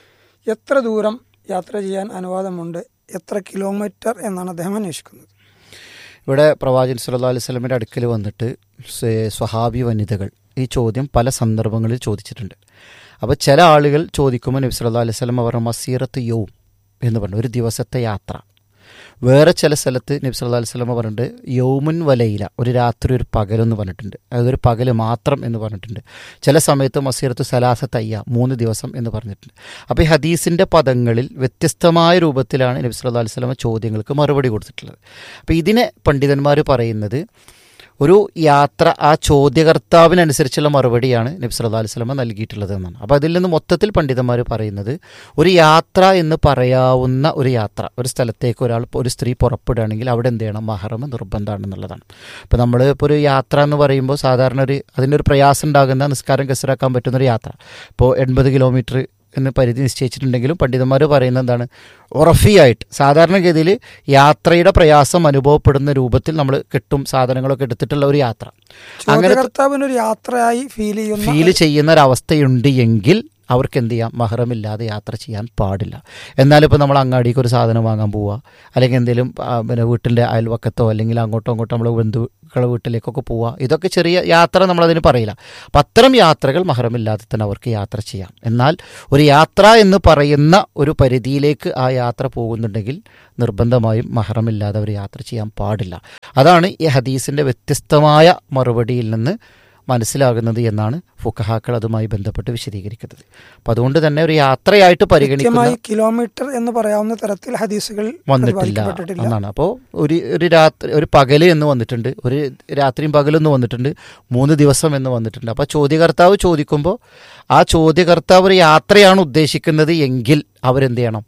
എത്ര ദൂരം യാത്ര ചെയ്യാൻ അനുവാദമുണ്ട് എത്ര കിലോമീറ്റർ എന്നാണ് അദ്ദേഹം അന്വേഷിക്കുന്നത് ഇവിടെ പ്രവാചകൻ സല്ലല്ലാഹു അലൈഹി വസല്ലമയുടെ അടുക്കൽ വന്നിട്ട് സ്വ- സ്വഹാബി വനിതകൾ ഈ ചോദ്യം പല സന്ദർഭങ്ങളിൽ ചോദിച്ചിട്ടുണ്ട് അപ്പോൾ ചില ആളുകൾ ചോദിക്കുമ്പോൾ നബി സല്ലല്ലാഹു അലൈഹി വസല്ലം അവർ മസീറത്ത് യൗം എന്ന് പറഞ്ഞു ഒരു ദിവസത്തെ യാത്ര വേറെ ചില സ്ഥലത്ത് നബി സല്ലല്ലാഹു അലൈഹി വസല്ലം പറഞ്ഞിട്ടുണ്ട് യൗമുൻ വലയില ഒരു രാത്രി ഒരു പകലെന്ന് പറഞ്ഞിട്ടുണ്ട് അതൊരു പകല് മാത്രം എന്ന് പറഞ്ഞിട്ടുണ്ട് ചില സമയത്ത് മസീറത്ത് സലാസത്ത് അയ്യ മൂന്ന് ദിവസം എന്ന് പറഞ്ഞിട്ടുണ്ട് അപ്പോൾ ഈ ഹദീസിൻ്റെ പദങ്ങളിൽ വ്യത്യസ്തമായ രൂപത്തിലാണ് നബി സല്ലല്ലാഹു അലൈഹി വസല്ലം ചോദ്യങ്ങൾക്ക് മറുപടി കൊടുത്തിട്ടുള്ളത് അപ്പോൾ ഇതിനെ പണ്ഡിതന്മാർ പറയുന്നത് ഒരു യാത്ര ആ ചോദ്യകർത്താവിനനുസരിച്ചുള്ള മറുപടിയാണ് നബി സല്ലല്ലാഹു അലൈഹി വസല്ലമ നൽകിയിട്ടുള്ളത് എന്നാണ് അപ്പോൾ അതിൽ നിന്ന് മൊത്തത്തിൽ പണ്ഡിതന്മാർ പറയുന്നത് ഒരു യാത്ര എന്ന് പറയാവുന്ന ഒരു യാത്ര ഒരു സ്ഥലത്തേക്ക് ഒരാൾ ഒരു സ്ത്രീ പുറപ്പെടുകയാണെങ്കിൽ അവിടെ എന്ത് ചെയ്യണം മഹറമ നിർബന്ധമാണെന്നുള്ളതാണ് ഇപ്പോൾ നമ്മൾ ഇപ്പോൾ ഒരു യാത്ര എന്ന് പറയുമ്പോൾ സാധാരണ ഒരു അതിനൊരു പ്രയാസം ഉണ്ടാകുന്ന നിസ്കാരം കസറാക്കാൻ പറ്റുന്ന ഒരു യാത്ര ഇപ്പോൾ എൺപത് കിലോമീറ്റർ എന്ന് പരിധി നിശ്ചയിച്ചിട്ടുണ്ടെങ്കിലും പണ്ഡിതന്മാർ പറയുന്നത് എന്താണ് ഉറഫിയായിട്ട് സാധാരണഗതിയിൽ യാത്രയുടെ പ്രയാസം അനുഭവപ്പെടുന്ന രൂപത്തിൽ നമ്മൾ കെട്ടും സാധനങ്ങളൊക്കെ എടുത്തിട്ടുള്ള ഒരു യാത്ര അങ്ങനെ ചോദ്യകർത്താവിന് ഒരു യാത്രയായി ഫീൽ ചെയ്യുന്ന ഫീൽ ചെയ്യുന്ന ഒരവസ്ഥയുണ്ട് എങ്കിൽ അവർക്ക് എന്ത് ചെയ്യാം മഹറമില്ലാതെ യാത്ര ചെയ്യാൻ പാടില്ല എന്നാലിപ്പോൾ നമ്മൾ അങ്ങാടിക്ക് ഒരു സാധനം വാങ്ങാൻ പോവുക അല്ലെങ്കിൽ എന്തെങ്കിലും ആ, പിന്നെ വീട്ടിൻ്റെ അയൽവക്കത്തോ അല്ലെങ്കിൽ അങ്ങോട്ടോ അങ്ങോട്ടോ നമ്മൾ ബന്ധുക്കളെ വീട്ടിലേക്കൊക്കെ പോവുക ഇതൊക്കെ ചെറിയ യാത്ര നമ്മളതിന് പറയില്ല അപ്പം അത്തരം യാത്രകൾ മഹറമില്ലാതെ തന്നെ അവർക്ക് യാത്ര ചെയ്യാം എന്നാൽ ഒരു യാത്ര എന്ന് പറയുന്ന ഒരു പരിധിയിലേക്ക് ആ യാത്ര പോകുന്നുണ്ടെങ്കിൽ നിർബന്ധമായും മഹറമില്ലാതെ അവർ യാത്ര ചെയ്യാൻ പാടില്ല അതാണ് ഈ ഹദീസിൻ്റെ വ്യത്യസ്തമായ മറുപടിയിൽ നിന്ന് മനസ്സിലാകുന്നത് എന്നാണ് ഫുക്കഹാക്കൾ അതുമായി ബന്ധപ്പെട്ട് വിശദീകരിക്കുന്നത് അപ്പം അതുകൊണ്ട് തന്നെ ഒരു യാത്രയായിട്ട് പരിഗണിക്കുന്ന കൃത്യമായി കിലോമീറ്റർ എന്ന് പറയാവുന്ന തരത്തിൽ ഹദീസുകൾ വന്നിട്ടില്ല പ്രതിപാദിക്കപ്പെട്ടിട്ടില്ല എന്നാണ് അപ്പോൾ ഒരു ഒരു രാത്രി ഒരു പകല് എന്ന് വന്നിട്ടുണ്ട് ഒരു രാത്രിയും പകലെന്ന് വന്നിട്ടുണ്ട് മൂന്ന് ദിവസം എന്ന് വന്നിട്ടുണ്ട് അപ്പോൾ ചോദ്യകർത്താവ് ചോദിക്കുമ്പോൾ ആ ചോദ്യകർത്താവ് ഒരു യാത്രയാണ് ഉദ്ദേശിക്കുന്നത് എങ്കിൽ അവരെന്ത് ചെയ്യണം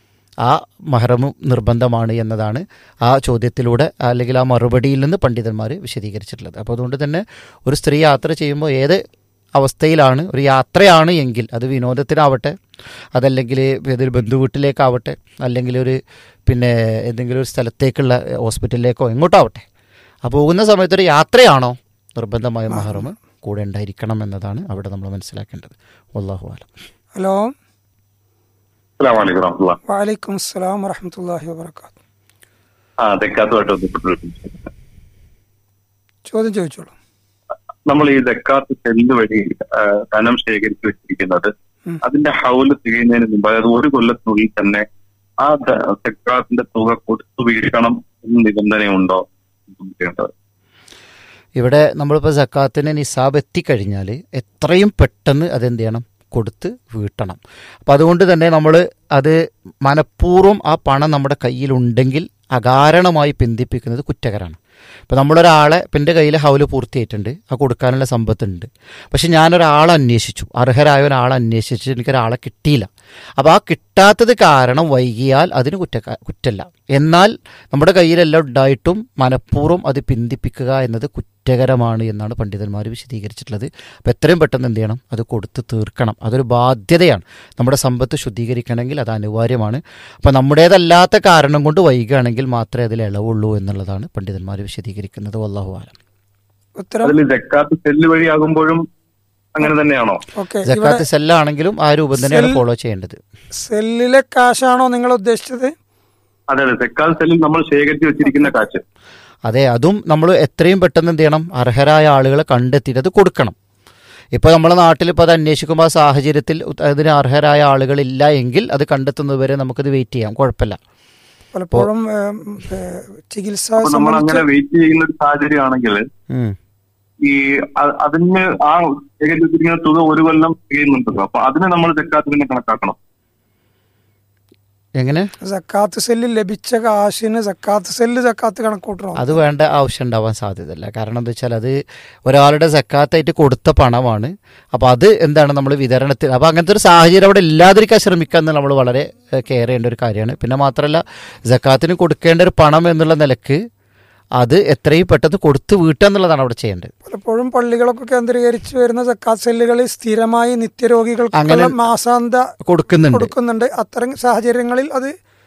ആ മഹറമും നിർബന്ധമാണ് എന്നതാണ് ആ ചോദ്യത്തിലൂടെ അല്ലെങ്കിൽ ആ മറുപടിയിൽ നിന്ന് പണ്ഡിതന്മാർ വിശദീകരിച്ചിട്ടുള്ളത് അപ്പോൾ അതുകൊണ്ട് തന്നെ ഒരു സ്ത്രീ യാത്ര ചെയ്യുമ്പോൾ ഏത് അവസ്ഥയിലാണ് ഒരു യാത്രയാണ് എങ്കിൽ അത് വിനോദത്തിനാവട്ടെ അതല്ലെങ്കിൽ ഏതൊരു ബന്ധുവീട്ടിലേക്കാവട്ടെ അല്ലെങ്കിൽ ഒരു പിന്നെ എന്തെങ്കിലും ഒരു സ്ഥലത്തേക്കുള്ള ഹോസ്പിറ്റലിലേക്കോ എങ്ങോട്ടാവട്ടെ ആ പോകുന്ന സമയത്ത് ഒരു യാത്രയാണോ നിർബന്ധമായും മഹറം കൂടെ ഉണ്ടായിരിക്കണം എന്നതാണ് അവിടെ നമ്മൾ മനസ്സിലാക്കേണ്ടത് വല്ലാഹു ആലം ഹലോ അസ്സലാമലൈക്കും വറഹ്മത്തുള്ളാ. വലൈക്കും അസ്സലാം വറഹമത്തല്ലാഹി വാബർക്കാത്തു ആ തെക്കാത്തുമായിട്ട് ബന്ധപ്പെട്ട് ചോദ്യം ചോദിച്ചോളൂ നമ്മൾ ഈ ദക്കാത്ത് സെല്ല് വഴി ആ, ധനം ശേഖരിച്ചു വെച്ചിരിക്കുന്നത് ഉം. അതിന്റെ ഹൗല് തികയുന്നതിന് മുമ്പ് അതായത് ഒരു കൊല്ലത്തിനുള്ളിൽ തന്നെ ആ ദക്കാത്തിന്റെ തുക കൊടുത്തു വീഴണം എന്ന് നിബന്ധനയുണ്ടോ എന്ന് ചെയ്യേണ്ടത് ഇവിടെ നമ്മളിപ്പോൾ സക്കാത്തിന് നിസാബ് എത്തിക്കഴിഞ്ഞാൽ എത്രയും പെട്ടെന്ന് അതെന്ത് ചെയ്യണം കൊടുത്ത് വീട്ടണം അപ്പം അതുകൊണ്ട് തന്നെ നമ്മൾ അത് മനഃപൂർവ്വം ആ പണം നമ്മുടെ കയ്യിലുണ്ടെങ്കിൽ അകാരണമായി പിന്തിപ്പിക്കുന്നത് കുറ്റകരമാണ് ഇപ്പം നമ്മളൊരാളെ ഇപ്പം എൻ്റെ കയ്യിൽ ഹൗല് പൂർത്തിയായിട്ടുണ്ട് ആ കൊടുക്കാനുള്ള സമ്പത്തുണ്ട് പക്ഷെ ഞാനൊരാളെ അന്വേഷിച്ചു അർഹരായ ഒരാളെ അന്വേഷിച്ചിട്ട് എനിക്കൊരാളെ കിട്ടിയില്ല അപ്പോൾ ആ കിട്ടാത്തത് കാരണം വൈകിയാൽ അതിന് കുറ്റ കുറ്റല്ല എന്നാൽ നമ്മുടെ കയ്യിലെല്ലാം ഉണ്ടായിട്ടും മനഃപൂർവ്വം അത് പിന്തിപ്പിക്കുക എന്നത് കുറ്റകരമാണ് എന്നാണ് പണ്ഡിതന്മാർ വിശദീകരിച്ചിട്ടുള്ളത് അപ്പോൾ എത്രയും പെട്ടെന്ന് എന്ത് ചെയ്യണം അത് കൊടുത്ത് തീർക്കണം അതൊരു ബാധ്യതയാണ് നമ്മുടെ സമ്പത്ത് ശുദ്ധീകരിക്കണമെങ്കിൽ അത് അനിവാര്യമാണ് അപ്പോൾ നമ്മുടേതല്ലാത്ത കാരണം കൊണ്ട് വൈകുകയാണെങ്കിൽ മാത്രമേ അതിൽ ഇളവുള്ളൂ എന്നുള്ളതാണ് പണ്ഡിതന്മാർ വിശദീകരിക്കുന്നത് വല്ലാഹു ആലം ഉത്തരം അതിൽ ജക്കാത്ത് സെല്ല് വഴിയാകുമ്പോഴും അങ്ങനെ തന്നെയാണോ ഓക്കെ ഇവിടെ ജക്കാത്ത് സെല്ലാണെങ്കിലും ആ രൂപം തന്നെയാണ് സെൽ- ഫോളോ ചെയ്യേണ്ടത് സെല്ലിലെ കാശാണോ നിങ്ങൾ ഉദ്ദേശിച്ചത് അതെ അതെ ജക്കാത്ത് സെല്ലിൽ നമ്മൾ ശേഖരിച്ചു വെച്ചിരിക്കുന്ന കാശ് അതെ അതും നമ്മൾ എത്രയും പെട്ടെന്ന് എന്ത് ചെയ്യണം അർഹരായ ആളുകളെ കണ്ടെത്തിയിട്ട് അത് കൊടുക്കണം ഇപ്പോൾ നമ്മുടെ നാട്ടിൽ ഇപ്പോൾ അത് അന്വേഷിക്കുമ്പോൾ ആ സാഹചര്യത്തിൽ ഉത്ത- അതിന് അർഹരായ ആളുകളില്ല എങ്കിൽ അത് കണ്ടെത്തുന്നതുവരെ നമുക്കത് വെയിറ്റ് ചെയ്യാം കുഴപ്പമില്ല പലപ്പോഴും ഏം, ഏ, ചികിത്സ അപ്പൊ നമ്മൾ അങ്ങനെ സംബന്ധിച്ച് വെയിറ്റ് ചെയ്യുന്ന ഒരു സാഹചര്യമാണെങ്കിൽ ഉം. ഈ അ- അതിന് ആ ശേഖരിച്ചിരിക്കുന്ന തുക ഒരു കൊല്ലം തികയുന്നുണ്ടല്ലോ അപ്പൊ അതിനെ നമ്മൾ ജക്കാത്ത് പിന്നെ കണക്കാക്കണം എങ്ങനെ സക്കാത്ത് സെല്ല് ലഭിച്ച കാശിന് സക്കാത്ത് സെല്ല് സക്കാത്ത് കണക്കൂട്ടണോ അത് വേണ്ട ആവശ്യം ഉണ്ടാവാൻ സാധ്യതയില്ല കാരണം എന്താ വെച്ചാൽ അത് ഒരാളുടെ സക്കാത്തായിട്ട് കൊടുത്ത പണമാണ് അപ്പോൾ അത് എന്താണ് നമ്മൾ വിതരണത്തിൽ അപ്പോൾ അങ്ങനത്തെ ഒരു സാഹചര്യം അവിടെ ഇല്ലാതിരിക്കാൻ ശ്രമിക്കുക എന്ന് നമ്മൾ വളരെ കെയർ ചെയ്യേണ്ട ഒരു കാര്യമാണ് പിന്നെ മാത്രമല്ല സക്കാത്തിന് കൊടുക്കേണ്ട ഒരു പണം എന്നുള്ള നിലക്ക് അത് എത്രയും പെട്ടെന്ന് കൊടുത്ത് വീട്ടുക എന്നുള്ളതാണ് അവിടെ ചെയ്യേണ്ടത് പലപ്പോഴും പള്ളികളൊക്കെ കേന്ദ്രീകരിച്ച് വരുന്ന സക്കാത്ത് സെല്ലുകളിൽ സ്ഥിരമായി നിത്യരോഗികൾക്ക് അങ്ങനെ മാസാന്ത കൊടുക്കുന്നുണ്ട് കൊടുക്കുന്നുണ്ട് അത്തരം സാഹചര്യങ്ങളിൽ അത്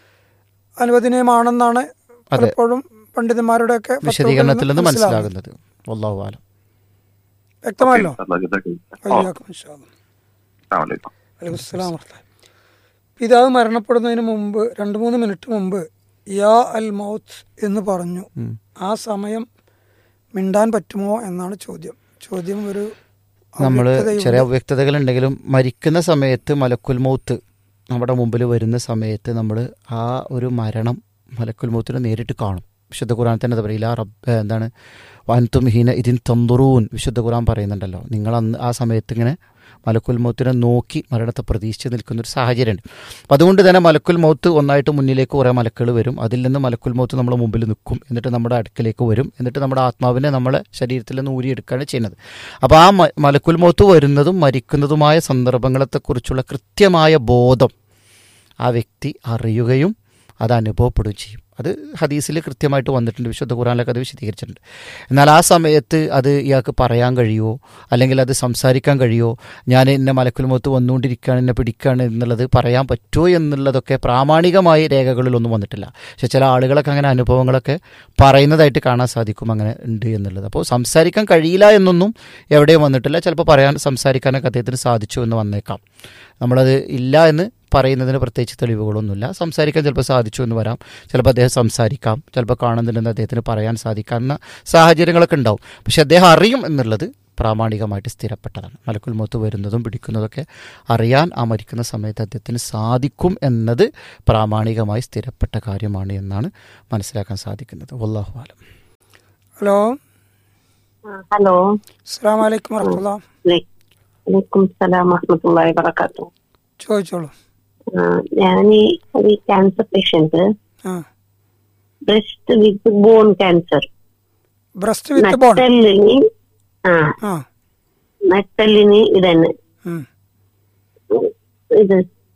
അനുവദനീയമാണെന്നാണ് പലപ്പോഴും പണ്ഡിതന്മാരുടെയൊക്കെ ഫത്വകളിൽ വിശദീകരണത്തിൽ നിന്ന് മനസ്സിലാവുന്നത്. മനസ്സിലാകുന്നത് വല്ലാഹു ആലം വ്യക്തമല്ലോ അല്ലാ, ജസാക്ക്. ഓ, വയ്യാക്കും ഇൻഷാ അല്ലാ. അസ്സലാമു അലൈക്കും. വലൈക്കും അസ്സലാം വറഹ്മത്തുള്ളാഹി. പിതാവ് മരണപ്പെടുന്നതിന് മുമ്പ് രണ്ട് മൂന്ന് മിനിറ്റ് മുമ്പ് യാ അൽ മൗത്ത് എന്ന് പറഞ്ഞു ആ സമയം മിണ്ടാൻ പറ്റുമോ എന്നാണ് ചോദ്യം ചോദ്യം ഒരു നമ്മൾ അവ്യക്തതയുണ്ട്. ചെറിയ അവ്യക്തതകളുണ്ടെങ്കിലും മരിക്കുന്ന സമയത്ത് മലക്കുൽ മൗത്ത് നമ്മുടെ മുമ്പിൽ വരുന്ന സമയത്ത് നമ്മൾ ആ ഒരു മരണം മലക്കുൽ മൗത്തിനെ നേരിട്ട് കാണും വിശുദ്ധ ഖുറാൻ തന്നെ എന്താ പറയില്ല റബ്ബ് എന്താണ് വൻതും ഹീന ഇതിൻ തന്തുറൂൻ വിശുദ്ധ ഖുറാൻ പറയുന്നുണ്ടല്ലോ നിങ്ങൾ അന്ന് ആ സമയത്ത് ഇങ്ങനെ മലക്കുൽ മൗത്തിനെ നോക്കി മരണത്തെ പ്രതീക്ഷിച്ച് നിൽക്കുന്ന ഒരു സാഹചര്യമുണ്ട് അപ്പം അതുകൊണ്ട് തന്നെ മലക്കുൽ മൗത്ത് ഒന്നായിട്ട് മുന്നിലേക്ക് കുറേ മലക്കുകൾ വരും അതിൽ നിന്ന് മലക്കുൽ മൗത്ത് നമ്മുടെ മുമ്പിൽ നിൽക്കും എന്നിട്ട് നമ്മുടെ അടുക്കലേക്ക് വരും എന്നിട്ട് നമ്മുടെ ആത്മാവിനെ നമ്മളെ ശരീരത്തിൽ നിന്ന് ഊരിയെടുക്കുകയാണ് ചെയ്യുന്നത് അപ്പോൾ ആ മ- മലക്കുൽ മൗത്ത് വരുന്നതും മരിക്കുന്നതുമായ സന്ദർഭങ്ങളെക്കുറിച്ചുള്ള കൃത്യമായ ബോധം ആ വ്യക്തി അറിയുകയും അത് അനുഭവപ്പെടുകയും ചെയ്യും അത് ഹദീസിൽ കൃത്യമായിട്ട് വന്നിട്ടുണ്ട് വിശുദ്ധ ഖുറാനിലൊക്കെ അത് വിശദീകരിച്ചിട്ടുണ്ട് എന്നാൽ ആ സമയത്ത് അത് ഇയാൾക്ക് പറയാൻ കഴിയുമോ അല്ലെങ്കിൽ അത് സംസാരിക്കാൻ കഴിയുമോ ഞാൻ എന്നെ മലക്കുൽ മൗത്ത് വന്നുകൊണ്ടിരിക്കുകയാണ് എന്നെ പിടിക്കുകയാണ് എന്നുള്ളത് പറയാൻ പറ്റുമോ എന്നുള്ളതൊക്കെ പ്രാമാണികമായി രേഖകളിലൊന്നും വന്നിട്ടില്ല പക്ഷെ ചില ആളുകളൊക്കെ അങ്ങനെ അനുഭവങ്ങളൊക്കെ പറയുന്നതായിട്ട് കാണാൻ സാധിക്കും അങ്ങനെ ഉണ്ട് എന്നുള്ളത് അപ്പോൾ സംസാരിക്കാൻ കഴിയില്ല എന്നൊന്നും എവിടെയും വന്നിട്ടില്ല ചിലപ്പോൾ പറയാൻ സംസാരിക്കാനൊക്കെ അദ്ദേഹത്തിന് സാധിച്ചു എന്ന് വന്നേക്കാം നമ്മളത് ഇല്ല എന്ന് പറയുന്നതിന് പ്രത്യേകിച്ച് തെളിവുകളൊന്നുമില്ല സംസാരിക്കാൻ ചിലപ്പോൾ സാധിച്ചു എന്ന് വരാം ചിലപ്പോൾ അദ്ദേഹം സംസാരിക്കാം ചിലപ്പോൾ കാണുന്നുണ്ടെന്ന് അദ്ദേഹത്തിന് പറയാൻ സാധിക്കാവുന്ന സാഹചര്യങ്ങളൊക്കെ ഉണ്ടാവും പക്ഷെ അദ്ദേഹം അറിയും എന്നുള്ളത് പ്രാമാണികമായിട്ട് സ്ഥിരപ്പെട്ടതാണ് മലക്കുൽ മൊത്ത് വരുന്നതും പിടിക്കുന്നതൊക്കെ അറിയാൻ ആ മരിക്കുന്ന സമയത്ത് അദ്ദേഹത്തിന് സാധിക്കും എന്നത് പ്രാമാണികമായി സ്ഥിരപ്പെട്ട കാര്യമാണ് എന്നാണ് മനസ്സിലാക്കാൻ സാധിക്കുന്നത് വല്ലാഹു ആലം ഹലോ ഹലോ അസ്സാം വലൈക്കും വറഹ്മത്തുള്ളാ വലൈക്കും സലാം വറഹമത്തുള്ളാഹി വബറകാത്തു ചോദിച്ചോളൂ ഞാൻ ഈ ഒരു ക്യാൻസർ പേഷ്യന്റ് ആ breast with bone cancer breast with bone നട്ടലിന് ആ ആ നട്ടലിന് ഇതന്നെ ഉം. ഇത്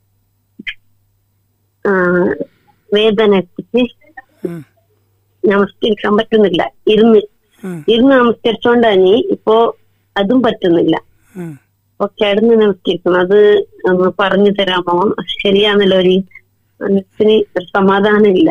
ആ, വേദന എടുത്തിട്ട് ഉം. നമസ്കരിക്കാൻ പറ്റുന്നില്ല ഇരുന്ന് ഉം. ഇരുന്ന് നമസ്കരിച്ചോണ്ടാണ് ഇപ്പോ അതും പറ്റുന്നില്ല ഉം. അപ്പൊ കിടന്ന് നമസ്കരിക്കണം അത് ഒന്ന് പറഞ്ഞു തരാമോ ശരിയാണല്ലോ ഒരു മനസ്സിന് ഒരു സമാധാനം ഇല്ല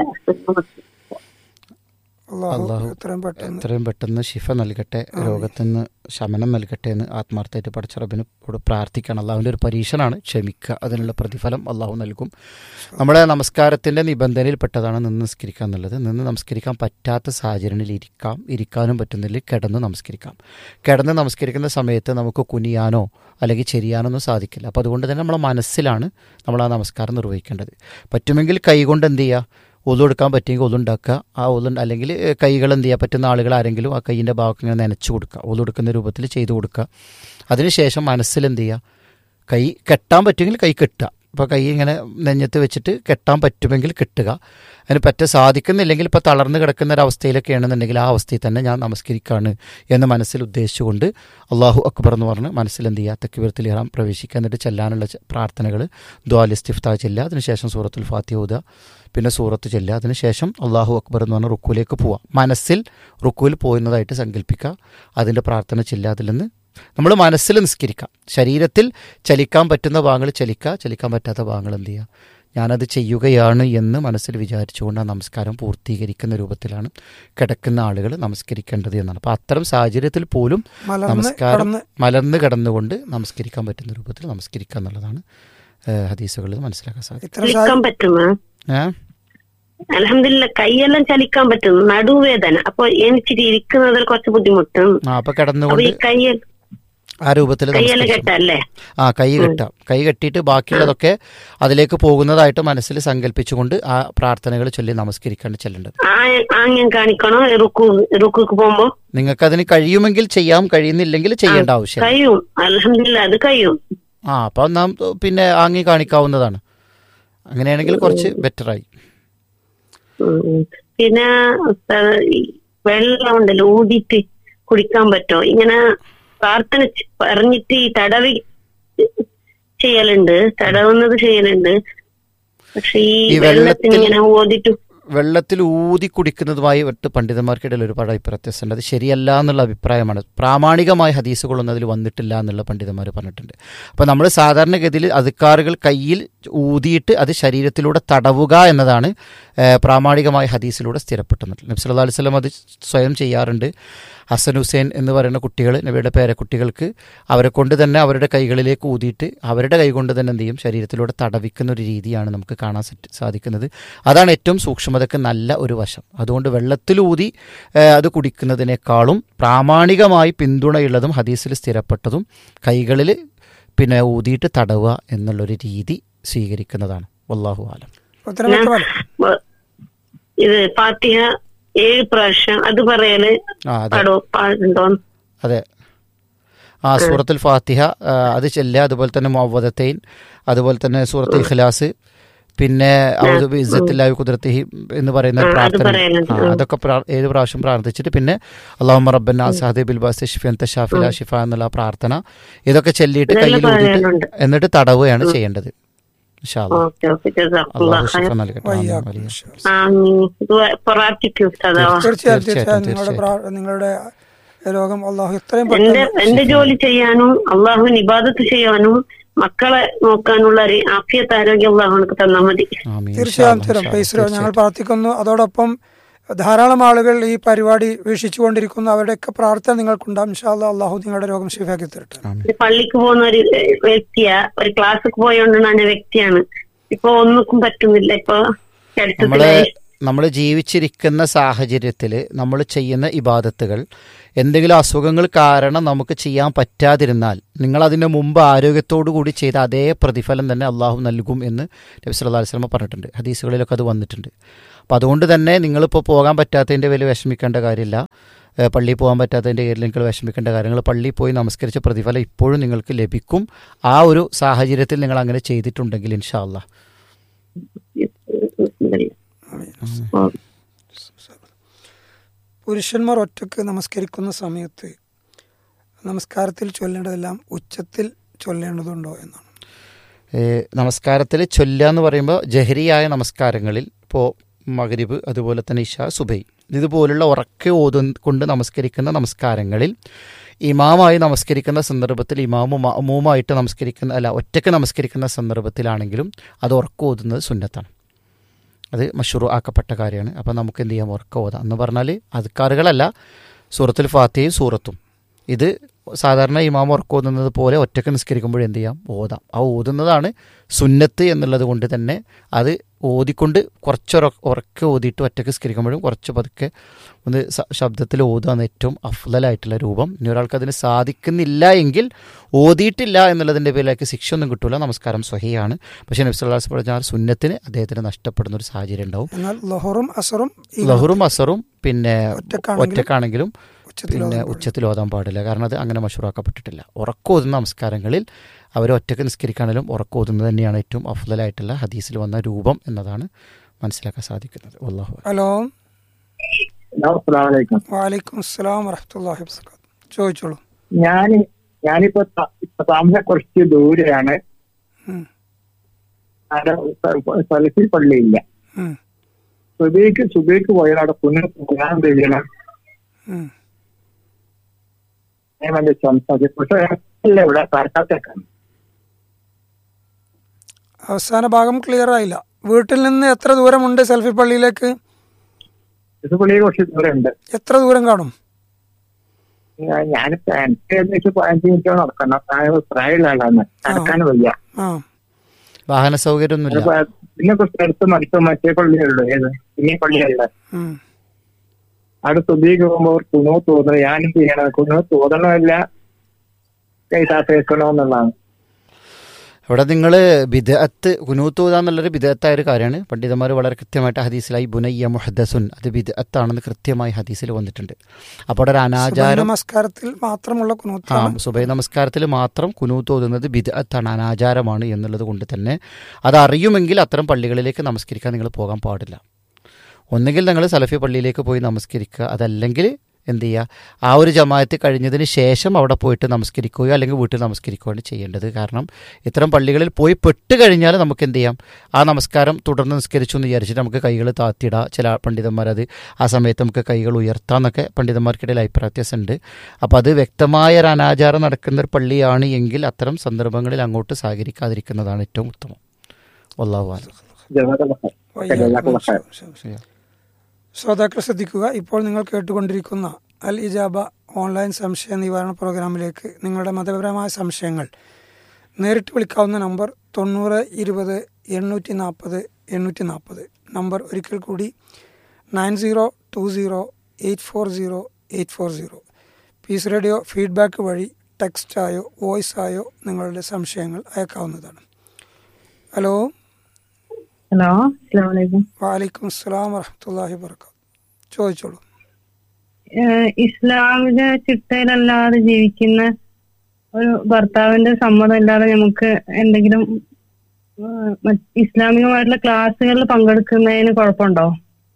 അള്ളാഹു അള്ളാഹു എത്രയും പെട്ടെന്ന് എത്രയും പെട്ടെന്ന് ശിഫ നൽകട്ടെ രോഗത്തിന് ശമനം നൽകട്ടെ എന്ന് ആത്മാർത്ഥമായിട്ട് പഠിച്ച റബ്ബിനോട് പ്രാർത്ഥിക്കണം അള്ളാഹുവിൻ്റെ ഒരു പരീക്ഷണമാണ് ക്ഷമിക്കുക അതിനുള്ള പ്രതിഫലം അള്ളാഹു നൽകും നമ്മുടെ നമസ്കാരത്തിൻ്റെ നിബന്ധനയിൽപ്പെട്ടതാണ് നിന്ന് നമസ്കരിക്കുക എന്നുള്ളത് നിന്ന് നമസ്കരിക്കാൻ പറ്റാത്ത സാഹചര്യങ്ങളിൽ ഇരിക്കാം ഇരിക്കാനും പറ്റുന്നില്ല കിടന്ന് നമസ്കരിക്കാം കിടന്ന് നമസ്കരിക്കുന്ന സമയത്ത് നമുക്ക് കുനിയാനോ അല്ലെങ്കിൽ ചെരിയാനോ ഒന്നും സാധിക്കില്ല അപ്പോൾ അതുകൊണ്ട് തന്നെ നമ്മളെ മനസ്സിലാണ് നമ്മൾ ആ നമസ്കാരം നിർവഹിക്കേണ്ടത് പറ്റുമെങ്കിൽ കൈകൊണ്ട് എന്ത് ചെയ്യുക ഒതുകൊടുക്കാൻ പറ്റുമെങ്കിൽ ഒതുണ്ടാക്കുക ആ ഒതു അല്ലെങ്കിൽ ഏഹ്, കൈകൾ എന്ത് ചെയ്യുക പറ്റുന്ന ആളുകൾ ആരെങ്കിലും ആ കൈയിൻ്റെ ഭാഗം ഇങ്ങനെ നനച്ചു കൊടുക്കുക ഒതുകൊടുക്കുന്ന രൂപത്തിൽ ചെയ്തു കൊടുക്കുക അതിനുശേഷം മനസ്സിൽ എന്ത് ചെയ്യുക കൈ കെട്ടാൻ പറ്റുമെങ്കിൽ കൈ കെട്ടുക ഇപ്പോൾ കൈ ഇങ്ങനെ നെഞ്ഞത്ത് വെച്ചിട്ട് കെട്ടാൻ പറ്റുമെങ്കിൽ കെട്ടുക അതിന് പറ്റ സാധിക്കുന്നില്ലെങ്കിൽ ഇപ്പോൾ തളർന്ന് കിടക്കുന്ന ഒരു അവസ്ഥയിലൊക്കെ ആണെന്നുണ്ടെങ്കിൽ ആ അവസ്ഥയിൽ തന്നെ ഞാൻ നമസ്കരിക്കുകയാണ് എന്ന് മനസ്സിൽ ഉദ്ദേശിച്ചുകൊണ്ട് അള്ളാഹു അക്ബർ എന്ന് പറഞ്ഞ് മനസ്സിൽ എന്ത് ചെയ്യുക തെക്കുവരത്തിൽ ഇറാം പ്രവേശിക്കുക എന്നിട്ട് ചെല്ലാനുള്ള പ്രാർത്ഥനകൾ ദ്വാലിസ്തിഫ്ത ചെല്ലുക അതിനുശേഷം സൂറത്തുൽ ഫാത്തിഹ ഓതുക പിന്നെ സൂറത്ത് ചെല്ലുക അതിനുശേഷം അള്ളാഹു അക്ബർ എന്ന് പറഞ്ഞ റുക്കുവിലേക്ക് പോവുക മനസ്സിൽ റുക്കുവിൽ പോകുന്നതായിട്ട് സങ്കല്പിക്കുക അതിൻ്റെ പ്രാർത്ഥന ചെല്ലുക അതിൽ നിന്ന് നമ്മൾ മനസ്സിൽ നിസ്കരിക്കാം ശരീരത്തിൽ ചലിക്കാൻ പറ്റുന്ന ഭാഗങ്ങൾ ചലിക്കുക ചലിക്കാൻ പറ്റാത്ത ഭാഗങ്ങൾ എന്ത് ചെയ്യുക ഞാനത് ചെയ്യുകയാണ് എന്ന് മനസ്സിൽ വിചാരിച്ചുകൊണ്ട് ആ നമസ്കാരം പൂർത്തീകരിക്കുന്ന രൂപത്തിലാണ് കിടക്കുന്ന ആളുകൾ നമസ്കരിക്കേണ്ടത് എന്നാണ് അപ്പോൾ അത്തരം സാഹചര്യത്തിൽ പോലും മലർന്ന് നമസ്കാരം കടന്ന് മലർന്ന് കിടന്നുകൊണ്ട് നമസ്കരിക്കാൻ പറ്റുന്ന രൂപത്തിൽ നമസ്കരിക്കുക എന്നുള്ളതാണ് ഏഹ്, ഹദീസുകളിൽ മനസ്സിലാക്കാൻ സാധിക്കും ഇത്തരം വിളിക്കാൻ പറ്റുമോ ഏ അലഹമില്ല കൈയെല്ലാം ചലിക്കാൻ പറ്റുന്നു നടുവേദന അപ്പൊ എനിച്ചിട്ട് ഇരിക്കുന്നതിൽ കുറച്ച് ബുദ്ധിമുട്ടും ആ അപ്പൊ അപ്പൊ കിടന്നുകൊണ്ട് ഈ കയ്യൽ ആ രൂപത്തിൽ കയ്യെല്ലാം നമസ്കരിച്ചു കെട്ടല്ലേ ആ കൈ കെട്ടാം കൈ കെട്ടിയിട്ട് ബാക്കിയുള്ളതൊക്കെ അതിലേക്ക് പോകുന്നതായിട്ട് മനസ്സിൽ സങ്കല്പിച്ചുകൊണ്ട് ആ പ്രാർത്ഥനകൾ ചൊല്ലി നമസ്കരിക്കാണ്ട് ചെല്ലേണ്ടത് ആ ആംഗ്യം കാണിക്കണോ റുക്കു റുക്കുക്ക് പോകുമ്പോ നിങ്ങൾക്ക് അതിന് കഴിയുമെങ്കിൽ ചെയ്യാം കഴിയുന്നില്ലെങ്കിൽ ചെയ്യേണ്ട ആവശ്യം കഴിയും അലഹമില്ല അത് കഴിയും ആ അപ്പൊ നാം പിന്നെ ആങ്ങി കാണിക്കാവുന്നതാണ് അങ്ങനെയാണെങ്കിൽ കുറച്ച് ബെറ്ററായി ഉം, ഉം. പിന്നെ ഉസ്താദ്, ഈ വെള്ളം ഉണ്ടല്ലോ ഊതിയിട്ട് കുടിക്കാൻ പറ്റോ ഇങ്ങനെ പ്രാർത്ഥന ചെ- പറഞ്ഞിട്ട് ഈ തടവി ചെയ്യലുണ്ട് തടവുന്നത് ചെയ്യലുണ്ട് പക്ഷെ ഈ ഈ വെള്ളത്തിന് വെള്ളത്തിൽ- ഇങ്ങനെ ഓതിട്ട് വെള്ളത്തിൽ ഊതി കുടിക്കുന്നതുമായി ഒട്ട് പണ്ഡിതന്മാർക്കിടയിൽ ഒരുപാട് അഭിപ്രായ വ്യത്യാസമുണ്ട് അത് ശരിയല്ല എന്നുള്ള അഭിപ്രായമാണ് പ്രാമാണികമായ ഹദീസുകളൊന്നും അതിൽ വന്നിട്ടില്ല എന്നുള്ള പണ്ഡിതന്മാർ പറഞ്ഞിട്ടുണ്ട് അപ്പോൾ നമ്മൾ സാധാരണഗതിയിൽ അധികാറുകൾ കയ്യിൽ ഊതിയിട്ട് അത് ശരീരത്തിലൂടെ തടവുക എന്നതാണ് ഏഹ്, പ്രാമാണികമായ ഹദീസിലൂടെ സ്ഥിരപ്പെട്ടുന്നത് നബി സല്ലല്ലാഹു അലൈഹി വസല്ലം അത് സ്വയം ചെയ്യാറുണ്ട് ഹസൻ ഹുസൈൻ എന്ന് പറയുന്ന കുട്ടികൾ നബിയുടെ പേരക്കുട്ടികൾക്ക് അവരെ കൊണ്ട് തന്നെ അവരുടെ കൈകളിലേക്ക് ഊതിയിട്ട് അവരുടെ കൈ കൊണ്ട് തന്നെ എന്ത് ചെയ്യും ശരീരത്തിലൂടെ തടവിക്കുന്ന ഒരു രീതിയാണ് നമുക്ക് കാണാൻ സറ്റ് സാധിക്കുന്നത് അതാണ് ഏറ്റവും സൂക്ഷ്മതയ്ക്ക് നല്ല ഒരു വശം അതുകൊണ്ട് വെള്ളത്തിലൂതി ഏഹ്, അത് കുടിക്കുന്നതിനേക്കാളും പ്രാമാണികമായി പിന്തുണയുള്ളതും ഹദീസിൽ സ്ഥിരപ്പെട്ടതും കൈകളിൽ പിന്നെ ഊതിയിട്ട് തടവുക എന്നുള്ളൊരു രീതി സ്വീകരിക്കുന്നതാണ് വല്ലാഹു ആലം ഉത്തരം വ്യക്തമല്ലേ വ- ഇത് ഫാത്തിഹ ഏഴ് പ്രാവശ്യം അത് പറയല് ആ അതെ പാടോ പാടുണ്ടോ അതെ ആ സൂറത്തുൽ ഫാത്തിഹ ആ, അത് ചെല്ലുക അതുപോലെ തന്നെ മുവദത്തൈൻ അതുപോലെ തന്നെ സൂറത്ത് ഇഖ്ലാസ് പിന്നെ ഔദു ബി ഇസ്സത്തില്ലാഹി കുദ്റത്തിഹി എന്ന് പറയുന്ന ഒരു ആ, അത് പ്രാർത്ഥന പറയലുണ്ട്. ആ, അതൊക്കെ പ്രാ- ഏഴ് പ്രാവശ്യം പ്രാർത്ഥിച്ചിട്ട് പിന്നെ അള്ളാഹു റബ്ബന്ന സാദി ബിൽ ബാസ് ഷിഫിയൻ ഷാഫില ഷിഫ എന്നുള്ള പ്രാർത്ഥന ഇതൊക്കെ ചെല്ലിയിട്ട് ഇതെല്ലാം കയ്യിൽ ഊതിയിട്ട് പറയാനുണ്ട്. എന്നിട്ട് തടവുകയാണ് ചെയ്യേണ്ടത് ഇൻഷാ അല്ലാ. ഓക്കെ ഓക്കെ ജസാക്കുള്ള അള്ളാഹു ഷിഫ നൽകട്ടെ ആമീൻ. വയ്യാക്കും. വലിയ ആ ഇത് പ്രാർത്ഥിക്കും ഉസ്താദാ തീർച്ചയായും തീർച്ചയായിട്ടും, തീർച്ചയായും നിങ്ങളുടെ തീർച്ചയായും. പ്രാ- നിങ്ങളുടെ രോഗം അള്ളാഹു എത്രയും എന്റെ പെട്ടെന്ന് എന്റെ ജോലി ചെയ്യാനും അള്ളാഹുവിന് ഇബാദത്ത് ചെയ്യാനും മക്കളെ നോക്കാനുള്ള ഒരു ആഫിയത്ത് ആരോഗ്യം അള്ളാഹു എനിക്ക് തന്നാ മതി ആമീൻ. ഇൻഷാ തീർച്ചയായും അല്ലാ, തരും ഇൻഷാ ഫൈസലോ അല്ലാ, ഞങ്ങൾ തീർച്ചയായും. പ്രാർത്ഥിക്കുന്നു അതോടൊപ്പം ധാരാളം ആളുകൾ ഈ പരിപാടി വീക്ഷിച്ചുകൊണ്ടിരിക്കുന്നു അവരുടെയൊക്കെ പ്രാർത്ഥന നിങ്ങൾക്കുണ്ടാവും ഇൻഷാല്ലാ അള്ളാഹു നിങ്ങളുടെ രോഗം ശിഫാക്കി തരട്ടെ ആമീൻ. ഇത് പള്ളിക്ക് പോകുന്ന ഒരു ഏഹ്, വ്യക്തിയാ ഒരു ക്ലാസ്സിൽ പോയോണ്ടാണ് വ്യക്തിയാണ് ഇപ്പൊ ഒന്നിക്കും പറ്റുന്നില്ല ഇപ്പൊ നമ്മള് അടുത്തതിലായി നമ്മൾ ജീവിച്ചിരിക്കുന്ന സാഹചര്യത്തിൽ നമ്മൾ ചെയ്യുന്ന ഇബാദത്തുകൾ എന്തെങ്കിലും അസുഖങ്ങൾ കാരണം നമുക്ക് ചെയ്യാൻ പറ്റാതിരുന്നാൽ നിങ്ങൾ അതിന് മുമ്പ് ആരോഗ്യത്തോടു കൂടി ചെയ്ത അതേ പ്രതിഫലം തന്നെ അള്ളാഹു നൽകും എന്ന് നബി സല്ലല്ലാഹു അലൈഹി വസല്ലം പറഞ്ഞിട്ടുണ്ട് ഹദീസുകളിലൊക്കെ അത് വന്നിട്ടുണ്ട് അപ്പോൾ അതുകൊണ്ട് തന്നെ നിങ്ങളിപ്പോൾ പോകാൻ പറ്റാത്തതിൻ്റെ പേരിൽ വിഷമിക്കേണ്ട കാര്യമില്ല ഏഹ് പള്ളിയിൽ പോകാൻ പറ്റാത്തതിൻ്റെ പേരിൽ നിങ്ങൾ വിഷമിക്കേണ്ട കാര്യങ്ങൾ പള്ളിയിൽ പോയി നമസ്കരിച്ച പ്രതിഫലം ഇപ്പോഴും നിങ്ങൾക്ക് ലഭിക്കും ആ ഒരു സാഹചര്യത്തിൽ നിങ്ങൾ അങ്ങനെ ചെയ്തിട്ടുണ്ടെങ്കിൽ ഇൻഷാ അള്ളാഹ് പുരുഷന്മാർ ഒറ്റക്ക് നമസ്കരിക്കുന്ന സമയത്ത് നമസ്കാരത്തിൽ ചൊല്ലേണ്ടതെല്ലാം ഉച്ചത്തിൽ ചൊല്ലേണ്ടതുണ്ടോ എന്നാണ് നമസ്കാരത്തിൽ ചൊല്ലുക എന്ന് പറയുമ്പോൾ ജഹരിയായ നമസ്കാരങ്ങളിൽ ഇപ്പോൾ മഗ്രിബ് അതുപോലെ തന്നെ ഇഷ സുബൈ ഇതുപോലുള്ള ഉറക്കെ ഓതു കൊണ്ട് നമസ്കരിക്കുന്ന നമസ്കാരങ്ങളിൽ ഇമാമായി നമസ്കരിക്കുന്ന സന്ദർഭത്തിൽ ഇമാമു മഅമൂമായിട്ട് നമസ്കരിക്കുന്ന അല്ല ഒറ്റയ്ക്ക് നമസ്കരിക്കുന്ന സന്ദർഭത്തിലാണെങ്കിലും അത് ഉറക്കം ഓതുന്നത് സുന്നത്താണ് അത് മഷൂറു ആക്കപ്പെട്ട കാര്യമാണ് അപ്പോൾ നമുക്ക് എന്ത് ചെയ്യാം ഉറക്കം ഓതാം എന്ന് പറഞ്ഞാൽ അധികാറുകളല്ല സൂറത്തുൽ ഫാത്തിഹയും സൂറത്തും ഇത് സാധാരണ ഇമാം ഉറക്കം ഓതുന്നത് പോലെ ഒറ്റക്ക് നിസ്കരിക്കുമ്പോൾ എന്ത് ചെയ്യാം ഓതാം ആ ഓതുന്നതാണ് സുന്നത്ത് എന്നുള്ളത് കൊണ്ട് തന്നെ അത് ഓതിക്കൊണ്ട് കുറച്ചൊര ഉറക്കെ ഓതിയിട്ട് ഒറ്റക്ക് നിസ്കരിക്കുമ്പോഴും കുറച്ച് പതുക്കെ ഒന്ന് സ- ശബ്ദത്തിൽ ഓതുകയാണ് ഏറ്റവും അഫ്ലലായിട്ടുള്ള രൂപം ഇനി ഒരാൾക്ക് അതിന് സാധിക്കുന്നില്ല എങ്കിൽ ഓതിയിട്ടില്ല എന്നുള്ളതിൻ്റെ പേരിലേക്ക് ശിക്ഷ ഒന്നും കിട്ടൂല നമസ്കാരം സ്വഹിയാണ് പക്ഷേ നബ്സല്ലാസ് പറഞ്ഞാൽ സുന്നത്തിന് അദ്ദേഹത്തിന് നഷ്ടപ്പെടുന്ന ഒരു സാഹചര്യം ഉണ്ടാവും എന്നാൽ ലഹറും അസറും ഈ ലഹറും അസറും പിന്നെ ഒറ്റക്കാണെങ്കിലും ഒറ്റക്കാണെങ്കിലും ഉച്ചത്തിൽ പിന്നെ ഓതാൻ ഉച്ചത്തിൽ ഓതാൻ പാടില്ല കാരണം അത് അങ്ങനെ മഷൂറാക്കപ്പെട്ടിട്ടില്ല ഉറക്കോതുന്ന നമസ്കാരങ്ങളിൽ അവർ ഒറ്റക്ക് നിസ്കരിക്കാണെങ്കിലും ഉറക്കോതുന്നത് തന്നെയാണ് ഏറ്റവും അഫ്ലലായിട്ടുള്ള ഹദീസിൽ വന്ന രൂപം എന്നതാണ് മനസ്സിലാക്കാൻ സാധിക്കുന്നത് അള്ളാഹു ഹലോ അസ്സലാമലൈക്കും വാലൈക്കും അസ്സലാം വറഹമത്തല്ലാഹി വബറകാത്ത് ചോദിച്ചോളൂ ഞാൻ ഞാനിപ്പോ ത- ഇപ്പൊ താമസം കുറച്ച് ദൂരെയാണ് ഉം, സലഫി പള്ളിയില്ല ഉം, സുബൈക്ക് സുബൈക്ക് പോയാൽ അവിടെ പുനർ ഞാൻ ചെയ്യണം ഉം. ഞാൻ വേണ്ടി സംസാരിച്ചു പക്ഷെ ഇല്ല ഇവിടെ പാരക്കാട്ടേക്കാണ് അവസാന ഭാഗം ക്ലിയർ ആയില്ല വീട്ടിൽ നിന്ന് എത്ര ദൂരമുണ്ട് സെൽഫി പള്ളിയിലേക്ക് ഇത് പള്ളിയിൽ കുറച്ച് ദൂരമുണ്ട് എത്ര ദൂരം കാണും ഞാൻ- ഞാനിപ്പോ എനിക്ക് ഏകദേശം പതിനഞ്ച് മിനിറ്റ് നടക്കണം പ്രായ- പ്രായമുള്ള ആളാണ് നടക്കാൻ വയ്യ ആ വാഹന സൗകര്യമൊന്നുമില്ല അതിപ്പോ പിന്നെ കുറച്ച് അടുത്ത് മടുത്ത് മറ്റേ പള്ളിയുള്ളൂ ഏത് വലിയ പള്ളിയല്ല ഉം. അവിടെ സുബീക്ക് പോകുമ്പോൾ കുണു തോന്നണം ഞാനും ചെയ്യണം കുണു തോന്നണമല്ല കൈതാത്ത വെക്കണമെന്നുള്ളതാണ് ഇവിടെ നിങ്ങൾ ബിദഅത്ത് കുനൂത്തൂത എന്നുള്ളൊരു ബിദഅത്തായ ഒരു കാര്യമാണ് പണ്ഡിതന്മാർ വളരെ കൃത്യമായിട്ട് ഹദീസിലായി ബുനയ്യ മുഹദ്ദസുൻ അത് ബിദഅത്താണെന്ന് കൃത്യമായി ഹദീസിൽ വന്നിട്ടുണ്ട് അപ്പോൾ അവിടെ ഒരു സുബഹി അനാചാരം നമസ്കാരത്തിൽ മാത്രമുള്ള ആ കുനൂത്താണ് സുബൈ നമസ്കാരത്തിൽ മാത്രം കുനൂത്ത് ഓതുന്നത് ബിദഅത്താണ് അനാചാരമാണ് എന്നുള്ളത് കൊണ്ട് തന്നെ അത് അറിയുമെങ്കിൽ അത്തരം പള്ളികളിലേക്ക് നമസ്കരിക്കാൻ നിങ്ങൾ പോകാൻ പാടില്ല ഒന്നുകിൽ നിങ്ങൾ സലഫി പള്ളിയിലേക്ക് പോയി നമസ്കരിക്കുക അതല്ലെങ്കിൽ എന്ത് ചെയ്യുക ആ ഒരു ജമാഅത്ത് കഴിഞ്ഞതിന് ശേഷം അവിടെ പോയിട്ട് നമസ്കരിക്കുകയോ അല്ലെങ്കിൽ വീട്ടിൽ നമസ്കരിക്കുകയാണ് ചെയ്യേണ്ടത് കാരണം ഇത്തരം പള്ളികളിൽ പോയി പെട്ട് കഴിഞ്ഞാൽ നമുക്ക് എന്ത് ചെയ്യാം ആ നമസ്കാരം തുടർന്ന് നിസ്കരിച്ചു എന്ന് വിചാരിച്ചിട്ട് നമുക്ക് കൈകൾ താത്തിയിടാം ചില പണ്ഡിതന്മാർ അത് ആ സമയത്ത് നമുക്ക് കൈകൾ ഉയർത്താമെന്നൊക്കെ പണ്ഡിതന്മാർക്കിടയിൽ അഭിപ്രായ വ്യത്യാസമുണ്ട് അപ്പോൾ അത് വ്യക്തമായ ഒരു അനാചാരം നടക്കുന്ന ഒരു പള്ളിയാണ് എങ്കിൽ അത്തരം സന്ദർഭങ്ങളിൽ അങ്ങോട്ട് സഹകരിക്കാതിരിക്കുന്നതാണ് ഏറ്റവും ഉത്തമം വല്ലാഹു ആലം ശ്രോതാക്കൾ ശ്രദ്ധിക്കുക ഇപ്പോൾ നിങ്ങൾ കേട്ടുകൊണ്ടിരിക്കുന്ന അൽ ഇജാബ ഓൺലൈൻ സംശയ നിവാരണ പ്രോഗ്രാമിലേക്ക് നിങ്ങളുടെ മതപരമായ സംശയങ്ങൾ നേരിട്ട് വിളിക്കാവുന്ന നമ്പർ തൊണ്ണൂറ് ഇരുപത് എണ്ണൂറ്റി നാൽപ്പത് എണ്ണൂറ്റി നാൽപ്പത് നമ്പർ ഒരിക്കൽ കൂടി nine zero two zero eight four zero eight four zero Peace Radio feedback വഴി ടെക്സ്റ്റായോ വോയിസ് ആയോ നിങ്ങളുടെ സംശയങ്ങൾ അയക്കാവുന്നതാണ് ഹലോ ഹലോ അസ്സാം വലൈക്കും വാലൈക്കും അസ്സലാം വറഹമത്തല്ലാഹി വർക്കാത്തു ചോദിച്ചോളൂ ഇസ്ലാമിന്റെ ചിട്ടയിലല്ലാതെ ജീവിക്കുന്ന ഒരു ഭർത്താവിന്റെ സമ്മതം ഇല്ലാതെ നമുക്ക് എന്തെങ്കിലും ഏഹ്, മറ്റ് ഇസ്ലാമികമായിട്ടുള്ള ക്ലാസ്സുകളിൽ പങ്കെടുക്കുന്നതിന് കുഴപ്പമുണ്ടോ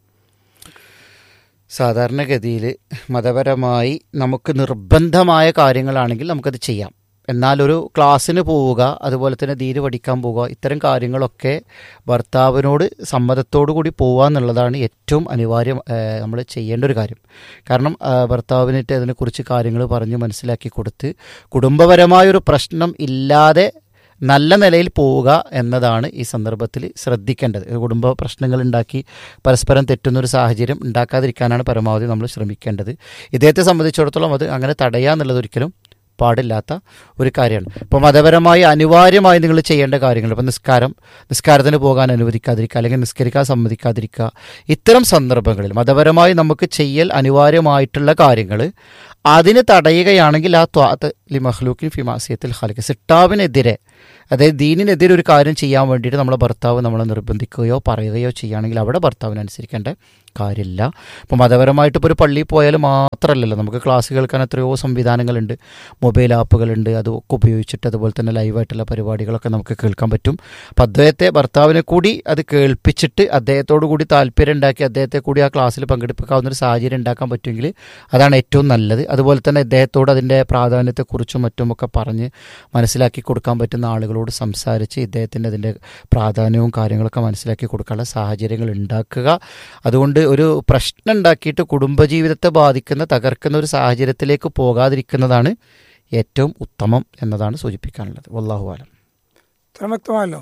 സാധാരണഗതിയിൽ മതപരമായി നമുക്ക് നിർബന്ധമായ കാര്യങ്ങളാണെങ്കിൽ നമുക്കത് ചെയ്യാം എന്നാൽ ഒരു ക്ലാസ്സിന് പോവുക അതുപോലെ തന്നെ ധീര് പഠിക്കാൻ പോവുക ഇത്തരം കാര്യങ്ങളൊക്കെ ഭർത്താവിനോട് സമ്മതത്തോടു കൂടി പോവുക എന്നുള്ളതാണ് ഏറ്റവും അനിവാര്യം നമ്മൾ ചെയ്യേണ്ട ഒരു കാര്യം കാരണം ആ, ഭർത്താവിനിട്ട് അതിനെക്കുറിച്ച് കാര്യങ്ങൾ പറഞ്ഞ് മനസ്സിലാക്കി കൊടുത്ത് കുടുംബപരമായൊരു പ്രശ്നം ഇല്ലാതെ നല്ല നിലയിൽ പോവുക എന്നതാണ് ഈ സന്ദർഭത്തിൽ ശ്രദ്ധിക്കേണ്ടത് കുടുംബ പ്രശ്നങ്ങൾ ഉണ്ടാക്കി പരസ്പരം തെറ്റുന്നൊരു സാഹചര്യം ഉണ്ടാക്കാതിരിക്കാനാണ് പരമാവധി നമ്മൾ ശ്രമിക്കേണ്ടത് ഇദ്ദേഹത്തെ സംബന്ധിച്ചിടത്തോളം അത് അങ്ങനെ തടയുക എന്നുള്ളത് ഒരിക്കലും പാടില്ലാത്ത ഒരു കാര്യമാണ് ഇപ്പോൾ മതപരമായി അനിവാര്യമായി നിങ്ങൾ ചെയ്യേണ്ട കാര്യങ്ങൾ ഇപ്പോൾ നിസ്കാരം നിസ്കാരത്തിന് പോകാൻ അനുവദിക്കാതിരിക്കുക അല്ലെങ്കിൽ നിസ്കരിക്കാൻ സമ്മതിക്കാതിരിക്കുക ഇത്തരം സന്ദർഭങ്ങളിൽ മതപരമായി നമുക്ക് ചെയ്യൽ അനിവാര്യമായിട്ടുള്ള കാര്യങ്ങൾ അതിന് തടയുകയാണെങ്കിൽ ആ ത്വാത്ത് ലി മഹ്ലൂക്കിൻ ഫിമാസിയത്തിൽ ഖാലിക്ക് സിട്ടാവിനെതിരെ അതായത് ദീനിനെതിരെ ഒരു കാര്യം ചെയ്യാൻ വേണ്ടിയിട്ട് നമ്മളെ ഭർത്താവ് നമ്മളെ നിർബന്ധിക്കുകയോ പറയുകയോ ചെയ്യുകയാണെങ്കിൽ അവിടെ ഭർത്താവിന് അനുസരിക്കേണ്ട കാര്യമില്ല ഇപ്പോൾ മതപരമായിട്ട് ഇപ്പോൾ ഒരു പള്ളിയിൽ പോയാൽ മാത്രമല്ലല്ലോ നമുക്ക് ക്ലാസ് കേൾക്കാൻ എത്രയോ സംവിധാനങ്ങളുണ്ട് മൊബൈൽ ആപ്പുകളുണ്ട് അതൊക്കെ ഉപയോഗിച്ചിട്ട് അതുപോലെ തന്നെ ലൈവായിട്ടുള്ള പരിപാടികളൊക്കെ നമുക്ക് കേൾക്കാൻ പറ്റും അപ്പോൾ അദ്ദേഹത്തെ ഭർത്താവിനെ കൂടി അത് കേൾപ്പിച്ചിട്ട് അദ്ദേഹത്തോടു കൂടി താല്പര്യം ഉണ്ടാക്കി അദ്ദേഹത്തെ കൂടി ആ ക്ലാസ്സിൽ പങ്കെടുപ്പിക്കാവുന്ന ഒരു സാഹചര്യം ഉണ്ടാക്കാൻ പറ്റുമെങ്കിൽ അതാണ് ഏറ്റവും നല്ലത് അതുപോലെ തന്നെ അദ്ദേഹത്തോട് അതിൻ്റെ പ്രാധാന്യത്തെക്കുറിച്ചും മറ്റുമൊക്കെ പറഞ്ഞ് മനസ്സിലാക്കി കൊടുക്കാൻ പറ്റുന്ന ആളുകളോട് സംസാരിച്ച് ഇദ്ദേഹത്തിൻ്റെ അതിൻ്റെ പ്രാധാന്യവും കാര്യങ്ങളൊക്കെ മനസ്സിലാക്കി കൊടുക്കാനുള്ള സാഹചര്യങ്ങൾ ഉണ്ടാക്കുക അതുകൊണ്ട് ഒരു പ്രശ്നം ഉണ്ടാക്കിയിട്ട് കുടുംബജീവിതത്തെ ബാധിക്കുന്ന തകർക്കുന്ന ഒരു സാഹചര്യത്തിലേക്ക് പോകാതിരിക്കുന്നതാണ് ഏറ്റവും ഉത്തമം എന്നതാണ് സൂചിപ്പിക്കാനുള്ളത് വല്ലാഹു ആലം ഉത്തരം വ്യക്തമായല്ലോ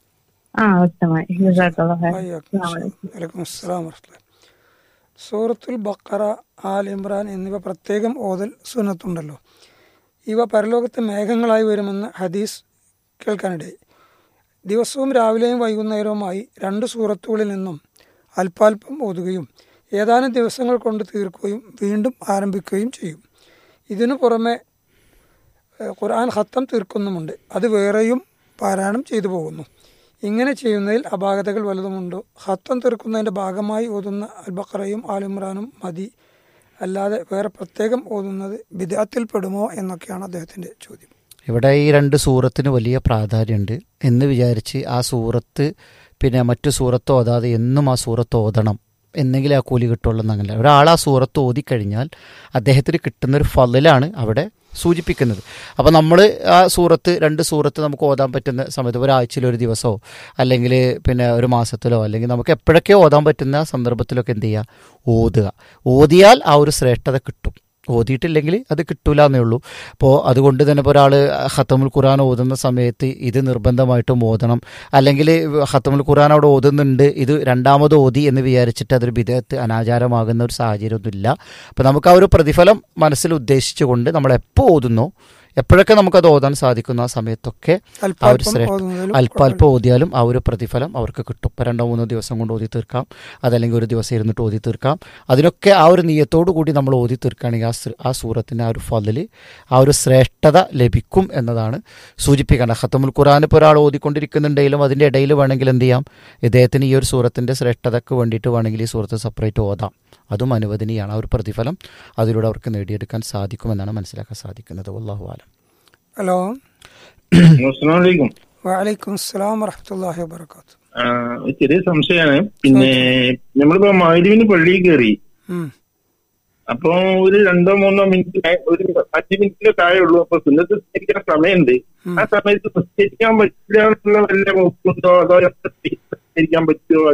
ആ വ്യക്തമായി ജസാക്കല്ലാഹ് ഖൈർ. വയ്യാക്കും വലൈക്കും അസ്സലാം വറഹ്മത്തുള്ളാഹി. സൂറത്തുൽ ബക്കറ ആൽ ഇമ്രാൻ എന്നിവ പ്രത്യേകം ഓതൽ സുന്നത്തുണ്ടല്ലോ ഇവ പരലോകത്തെ മേഘങ്ങളായി വരുമെന്ന് ഹദീസ് കേൾക്കാനിടയായി ദിവസവും രാവിലെയും വൈകുന്നേരവുമായി രണ്ട് സൂറത്തുകളിൽ നിന്നും അല്പാൽപ്പം ഓതുകയും ഏതാനും ദിവസങ്ങൾ കൊണ്ട് തീർക്കുകയും വീണ്ടും ആരംഭിക്കുകയും ചെയ്യും ഇതിനു പുറമെ ഏഹ്, ഖുർആൻ ഹത്തം തീർക്കുന്നുമുണ്ട് അത് വേറെയും പാരായണം ചെയ്തു പോകുന്നു ഇങ്ങനെ ചെയ്യുന്നതിൽ അപാകതകൾ വലുതുമുണ്ടോ ഹത്തം തീർക്കുന്നതിൻ്റെ ഭാഗമായി ഓതുന്ന അൽബക്കറയും ആലിമ്രാനും മതി അല്ലാതെ വേറെ പ്രത്യേകം ഓതുന്നത് ബിദാത്തിൽ പെടുമോ എന്നൊക്കെയാണ് അദ്ദേഹത്തിൻ്റെ ചോദ്യം ഇവിടെ ഈ രണ്ട് സൂറത്തിന് വലിയ പ്രാധാന്യമുണ്ട് എന്ന് വിചാരിച്ച് ആ സൂറത്ത് പിന്നെ മറ്റു സൂറത്ത് ഓതാതെ എന്നും ആ സൂറത്ത് ഓതണം എന്നെങ്കിലും ആ കൂലി കിട്ടുള്ളൂ എന്നങ്ങനെ ഒരാൾ ആ സൂറത്ത് ഓതിക്കഴിഞ്ഞാൽ അദ്ദേഹത്തിന് കിട്ടുന്ന ഒരു ഫലിലാണ് അവിടെ സൂചിപ്പിക്കുന്നത് അപ്പോൾ നമ്മൾ ആ സൂറത്ത് രണ്ട് സൂറത്ത് നമുക്ക് ഓതാൻ പറ്റുന്ന സമയത്ത് ഒരാഴ്ചയിലോ ഒരു ദിവസമോ അല്ലെങ്കിൽ പിന്നെ ഒരു മാസത്തിലോ അല്ലെങ്കിൽ നമുക്ക് എപ്പോഴൊക്കെ ഓതാൻ പറ്റുന്ന സന്ദർഭത്തിലൊക്കെ എന്ത് ചെയ്യുക ഓതുക ഓതിയാൽ ആ ഒരു ശ്രേഷ്ഠത കിട്ടും ഓതിയിട്ടില്ലെങ്കിൽ അത് കിട്ടൂല എന്നേ ഉള്ളൂ അപ്പോൾ അതുകൊണ്ട് തന്നെ ഇപ്പോൾ ഒരാൾ ഹത്തമുൽ ഖുർആൻ ഓതുന്ന സമയത്ത് ഇത് നിർബന്ധമായിട്ടും ഓതണം അല്ലെങ്കിൽ ഹത്തമുൽ ഖുർആൻ അവിടെ ഓതുന്നുണ്ട് ഇത് രണ്ടാമത് ഓതി എന്ന് വിചാരിച്ചിട്ട് അതൊരു വിധേയത്ത് അനാചാരമാകുന്ന ഒരു സാഹചര്യമൊന്നുമില്ല അപ്പോൾ നമുക്ക് ആ ഒരു പ്രതിഫലം മനസ്സിൽ ഉദ്ദേശിച്ചുകൊണ്ട് നമ്മൾ എപ്പോൾ ഓതുന്നോ എപ്പോഴൊക്കെ നമുക്കത് ഓതാൻ സാധിക്കുന്ന ആ സമയത്തൊക്കെ ആ ഒരു അല്പാൽപ്പം ശ്രേഷ്ഠ ഓതുന്നതിലും അല്പാൽപ്പം ഓതിയാലും ആ ഒരു പ്രതിഫലം അവർക്ക് കിട്ടും ഇപ്പം രണ്ടോ മൂന്നോ ദിവസം കൊണ്ട് ഓതി തീർക്കാം അതല്ലെങ്കിൽ ഒരു ദിവസം ഇരുന്നിട്ട് ഓതി തീർക്കാം അതിനൊക്കെ ആ ഒരു നീയത്തോടു കൂടി നമ്മൾ ഓതി തീർക്കുകയാണെങ്കിൽ ആ സു- ആ സൂറത്തിൻ്റെ ആ ഒരു ഫലിൽ ആ ഒരു ശ്രേഷ്ഠത ലഭിക്കും എന്നതാണ് സൂചിപ്പിക്കേണ്ടത് ഖത്തമുൽ ഖുറാൻ ഇപ്പോൾ ഒരാൾ ഓതിക്കൊണ്ടിരിക്കുന്നുണ്ടെങ്കിലും അതിൻ്റെ ഇടയിൽ വേണമെങ്കിൽ എന്ത് ചെയ്യാം ഇദ്ദേഹത്തിന് ഈ ഒരു സൂറത്തിൻ്റെ ശ്രേഷ്ഠതയ്ക്ക് വേണ്ടിയിട്ട് വേണമെങ്കിൽ ഈ സൂറത്ത് സെപ്പറേറ്റ് ഓതാം അതും അനുവദനീയാണ് ആ ഒരു പ്രതിഫലം അതിലൂടെ അവർക്ക് നേടിയെടുക്കാൻ സാധിക്കുമെന്നാണ് മനസ്സിലാക്കാൻ സാധിക്കുന്നത് അള്ളാഹു ആലം ഹലോ അസ്സലാമലൈക്കും വലൈക്കും അസ്സലാം വറഹമത്തല്ലാഹി വബർക്കാത്തു ആ, ഒരു ചെറിയ സംശയമാണ് പിന്നെ നമ്മളിപ്പോ മൈരുവിന് പള്ളിയിൽ കയറി ഉം. അപ്പൊ ഒരു രണ്ടോ മൂന്നോ മിനിറ്റ് നേ- ഒരു അഞ്ച് മിനിറ്റിന്റെ താഴെ ഉള്ളൂ അപ്പൊ സുന്നത്ത് നിസ്കരിക്കാൻ സമയമുണ്ട് ഉം. ആ സമയത്ത് നിസ്കരിക്കാൻ പറ്റില്ല എന്നുള്ള വല്ല നോക്കുന്നുണ്ടോ അതോ നിസ്കരിക്കാൻ പറ്റുമോ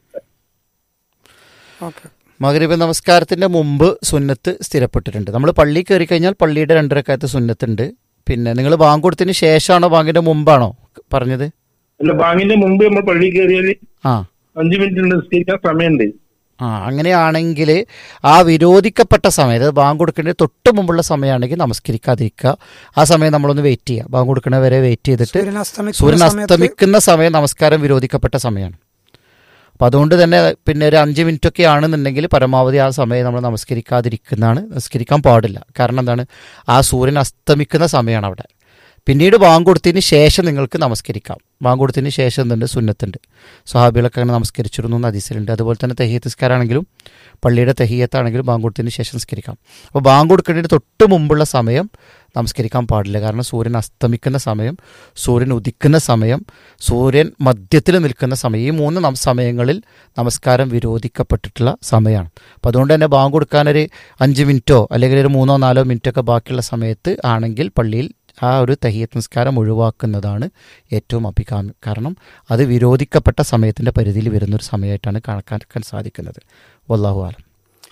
ഓക്കെ മകരീബ് നമസ്കാരത്തിന്റെ മുമ്പ് സുന്നത്ത് സ്ഥിരപ്പെട്ടിട്ടുണ്ട് നമ്മൾ പള്ളി കയറി കഴിഞ്ഞാൽ പള്ളിയുടെ രണ്ടരക്കാലത്ത് സുന്നത്തുണ്ട് പിന്നെ നിങ്ങൾ ബാങ്ക് കൊടുത്തതിന് ശേഷമാണോ ബാങ്കിന്റെ മുമ്പാണോ പറഞ്ഞത് അല്ല ബാങ്കിന്റെ മുമ്പ് നമ്മൾ പള്ളിയിൽ കയറിയാല് ആ അഞ്ച് മിനിറ്റ് നിസ്കരിക്കാൻ സമയമുണ്ട് ആ അങ്ങനെയാണെങ്കിൽ ആ വിരോധിക്കപ്പെട്ട സമയം അതായത് ബാങ്ക് കൊടുക്കേണ്ട തൊട്ട് മുമ്പുള്ള സമയമാണെങ്കിൽ നമസ്കരിക്കാതിരിക്കുക ആ സമയം നമ്മളൊന്ന് വെയിറ്റ് ചെയ്യുക ബാങ്ക് കൊടുക്കണ വരെ വെയിറ്റ് ചെയ്തിട്ട് സൂര്യൻ അസ്തമിക്കുന്ന സൂര്യൻ സമയത്ത് അസ്തമിക്കുന്ന സമയം നമസ്കാരം വിരോധിക്കപ്പെട്ട സമയമാണ് അപ്പം അതുകൊണ്ട് തന്നെ പിന്നെ ഒരു അഞ്ച് മിനിറ്റ് ഒക്കെ ആണെന്നുണ്ടെങ്കിൽ പരമാവധി ആ സമയം നമ്മൾ നമസ്കരിക്കാതിരിക്കുന്നതാണ് നമസ്കരിക്കാൻ പാടില്ല കാരണം എന്താണ് ആ സൂര്യൻ അസ്തമിക്കുന്ന സമയമാണ് അവിടെ പിന്നീട് ബാങ്ക് കൊടുത്തതിന് ശേഷം നിങ്ങൾക്ക് നമസ്കരിക്കാം ബാങ്ക് കൊടുത്തതിന് ശേഷം എന്തുണ്ട് സുന്നത്തുണ്ട് സ്വഹാബികളൊക്കെ അങ്ങനെ നമസ്കരിച്ചിരുന്നു എന്ന് ഹദീസിലുണ്ട് അതുപോലെ തന്നെ തെഹിയത്ത് നിസ്കാരാണെങ്കിലും പള്ളിയുടെ തെഹിയത്താണെങ്കിലും ബാങ്ക് കൊടുത്തതിന് ശേഷം നിസ്കരിക്കാം അപ്പോൾ ബാങ്ക് കൊടുക്കേണ്ടതിന് തൊട്ട് മുമ്പുള്ള സമയം നമസ്കരിക്കാൻ പാടില്ല കാരണം സൂര്യൻ അസ്തമിക്കുന്ന സമയം സൂര്യൻ ഉദിക്കുന്ന സമയം സൂര്യൻ മധ്യത്തിൽ നിൽക്കുന്ന സമയം ഈ മൂന്ന് നം- സമയങ്ങളിൽ നമസ്കാരം വിരോധിക്കപ്പെട്ടിട്ടുള്ള സമയമാണ് അപ്പോൾ അതുകൊണ്ട് തന്നെ ബാങ്ക് കൊടുക്കാനൊരു അഞ്ച് മിനിറ്റോ അല്ലെങ്കിൽ ഒരു മൂന്നോ നാലോ മിനിറ്റോ ഒക്കെ ബാക്കിയുള്ള സമയത്ത് ആണെങ്കിൽ പള്ളിയിൽ ആ ഒരു തഹിയത്ത് നിസ്കാരം ഒഴിവാക്കുന്നതാണ് ഏറ്റവും അഭികാമ്യം കാരണം അത് വിരോധിക്കപ്പെട്ട സമയത്തിൻ്റെ പരിധിയിൽ വരുന്നൊരു സമയമായിട്ടാണ് കണക്കാക്കാൻ സാധിക്കുന്നത് വല്ലാഹു ആലം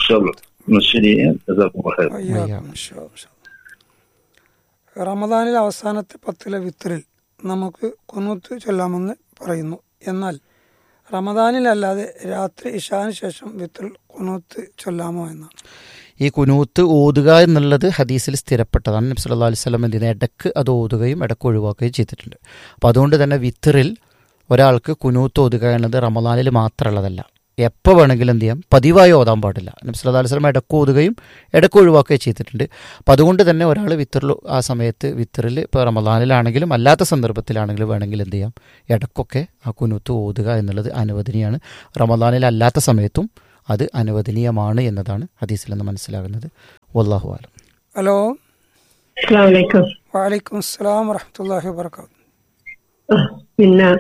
ശരി ജസാക്കുമുല്ലാഹ് ഖൈർ. അയ്യാക്കും ഇൻഷാ അല്ലാ. റമദാനിൽ അവസാനത്തെ പത്തിലെ വിത്തറിൽ നമുക്ക് കുനൂത്ത് ചൊല്ലാമെന്ന് പറയുന്നു എന്നാൽ റമദാനിലല്ലാതെ രാത്രി ഇഷാന് ശേഷം വിത്തറിൽ കുനൂത്ത് ചൊല്ലാമോ എന്നാണ് ഈ കുനൂത്ത് ഓതുക എന്നുള്ളത് ഹദീസിൽ സ്ഥിരപ്പെട്ടതാണ് നബി സല്ലല്ലാഹു അലൈഹി വസല്ലം എന്തിനാ ഇടക്ക് അത് ഓതുകയും ഇടക്ക് ഒഴിവാക്കുകയും ചെയ്തിട്ടുണ്ട് അപ്പോൾ അതുകൊണ്ട് തന്നെ വിത്തറിൽ ഒരാൾക്ക് കുനൂത്ത് ഓതുക എന്നത് റമദാനിൽ മാത്രമുള്ളതല്ല എപ്പോൾ വേണമെങ്കിലും എന്ത് ചെയ്യാം പതിവായി ഓതാൻ പാടില്ല നബി സല്ലല്ലാഹു അലൈഹി വസല്ലം ഇടക്ക് ഓതുകയും ഇടക്ക് ഒഴിവാക്കുകയും ചെയ്തിട്ടുണ്ട് അപ്പോൾ അതുകൊണ്ട് തന്നെ ഒരാൾ വിത്തറിൽ ആ സമയത്ത് വിത്തറിൽ ഇപ്പോൾ റമദാനിലാണെങ്കിലും അല്ലാത്ത സന്ദർഭത്തിലാണെങ്കിലും വേണമെങ്കിൽ എന്ത് ചെയ്യാം ഇടക്കൊക്കെ ആ കുനൂത്ത് ഓതുക എന്നുള്ളത് അനുവദനീയാണ് റമദാനിൽ അല്ലാത്ത സമയത്തും അത് അനുവദനീയമാണ് എന്നതാണ് ഹദീസിൽ നിന്ന് മനസ്സിലാകുന്നത് വല്ലാഹു ആലം ഹലോ അസ്സലാമലൈക്കും വലൈക്കും അസ്സലാം വറഹമത്തല്ലാഹി വബർക്കാത്തു പിന്നെ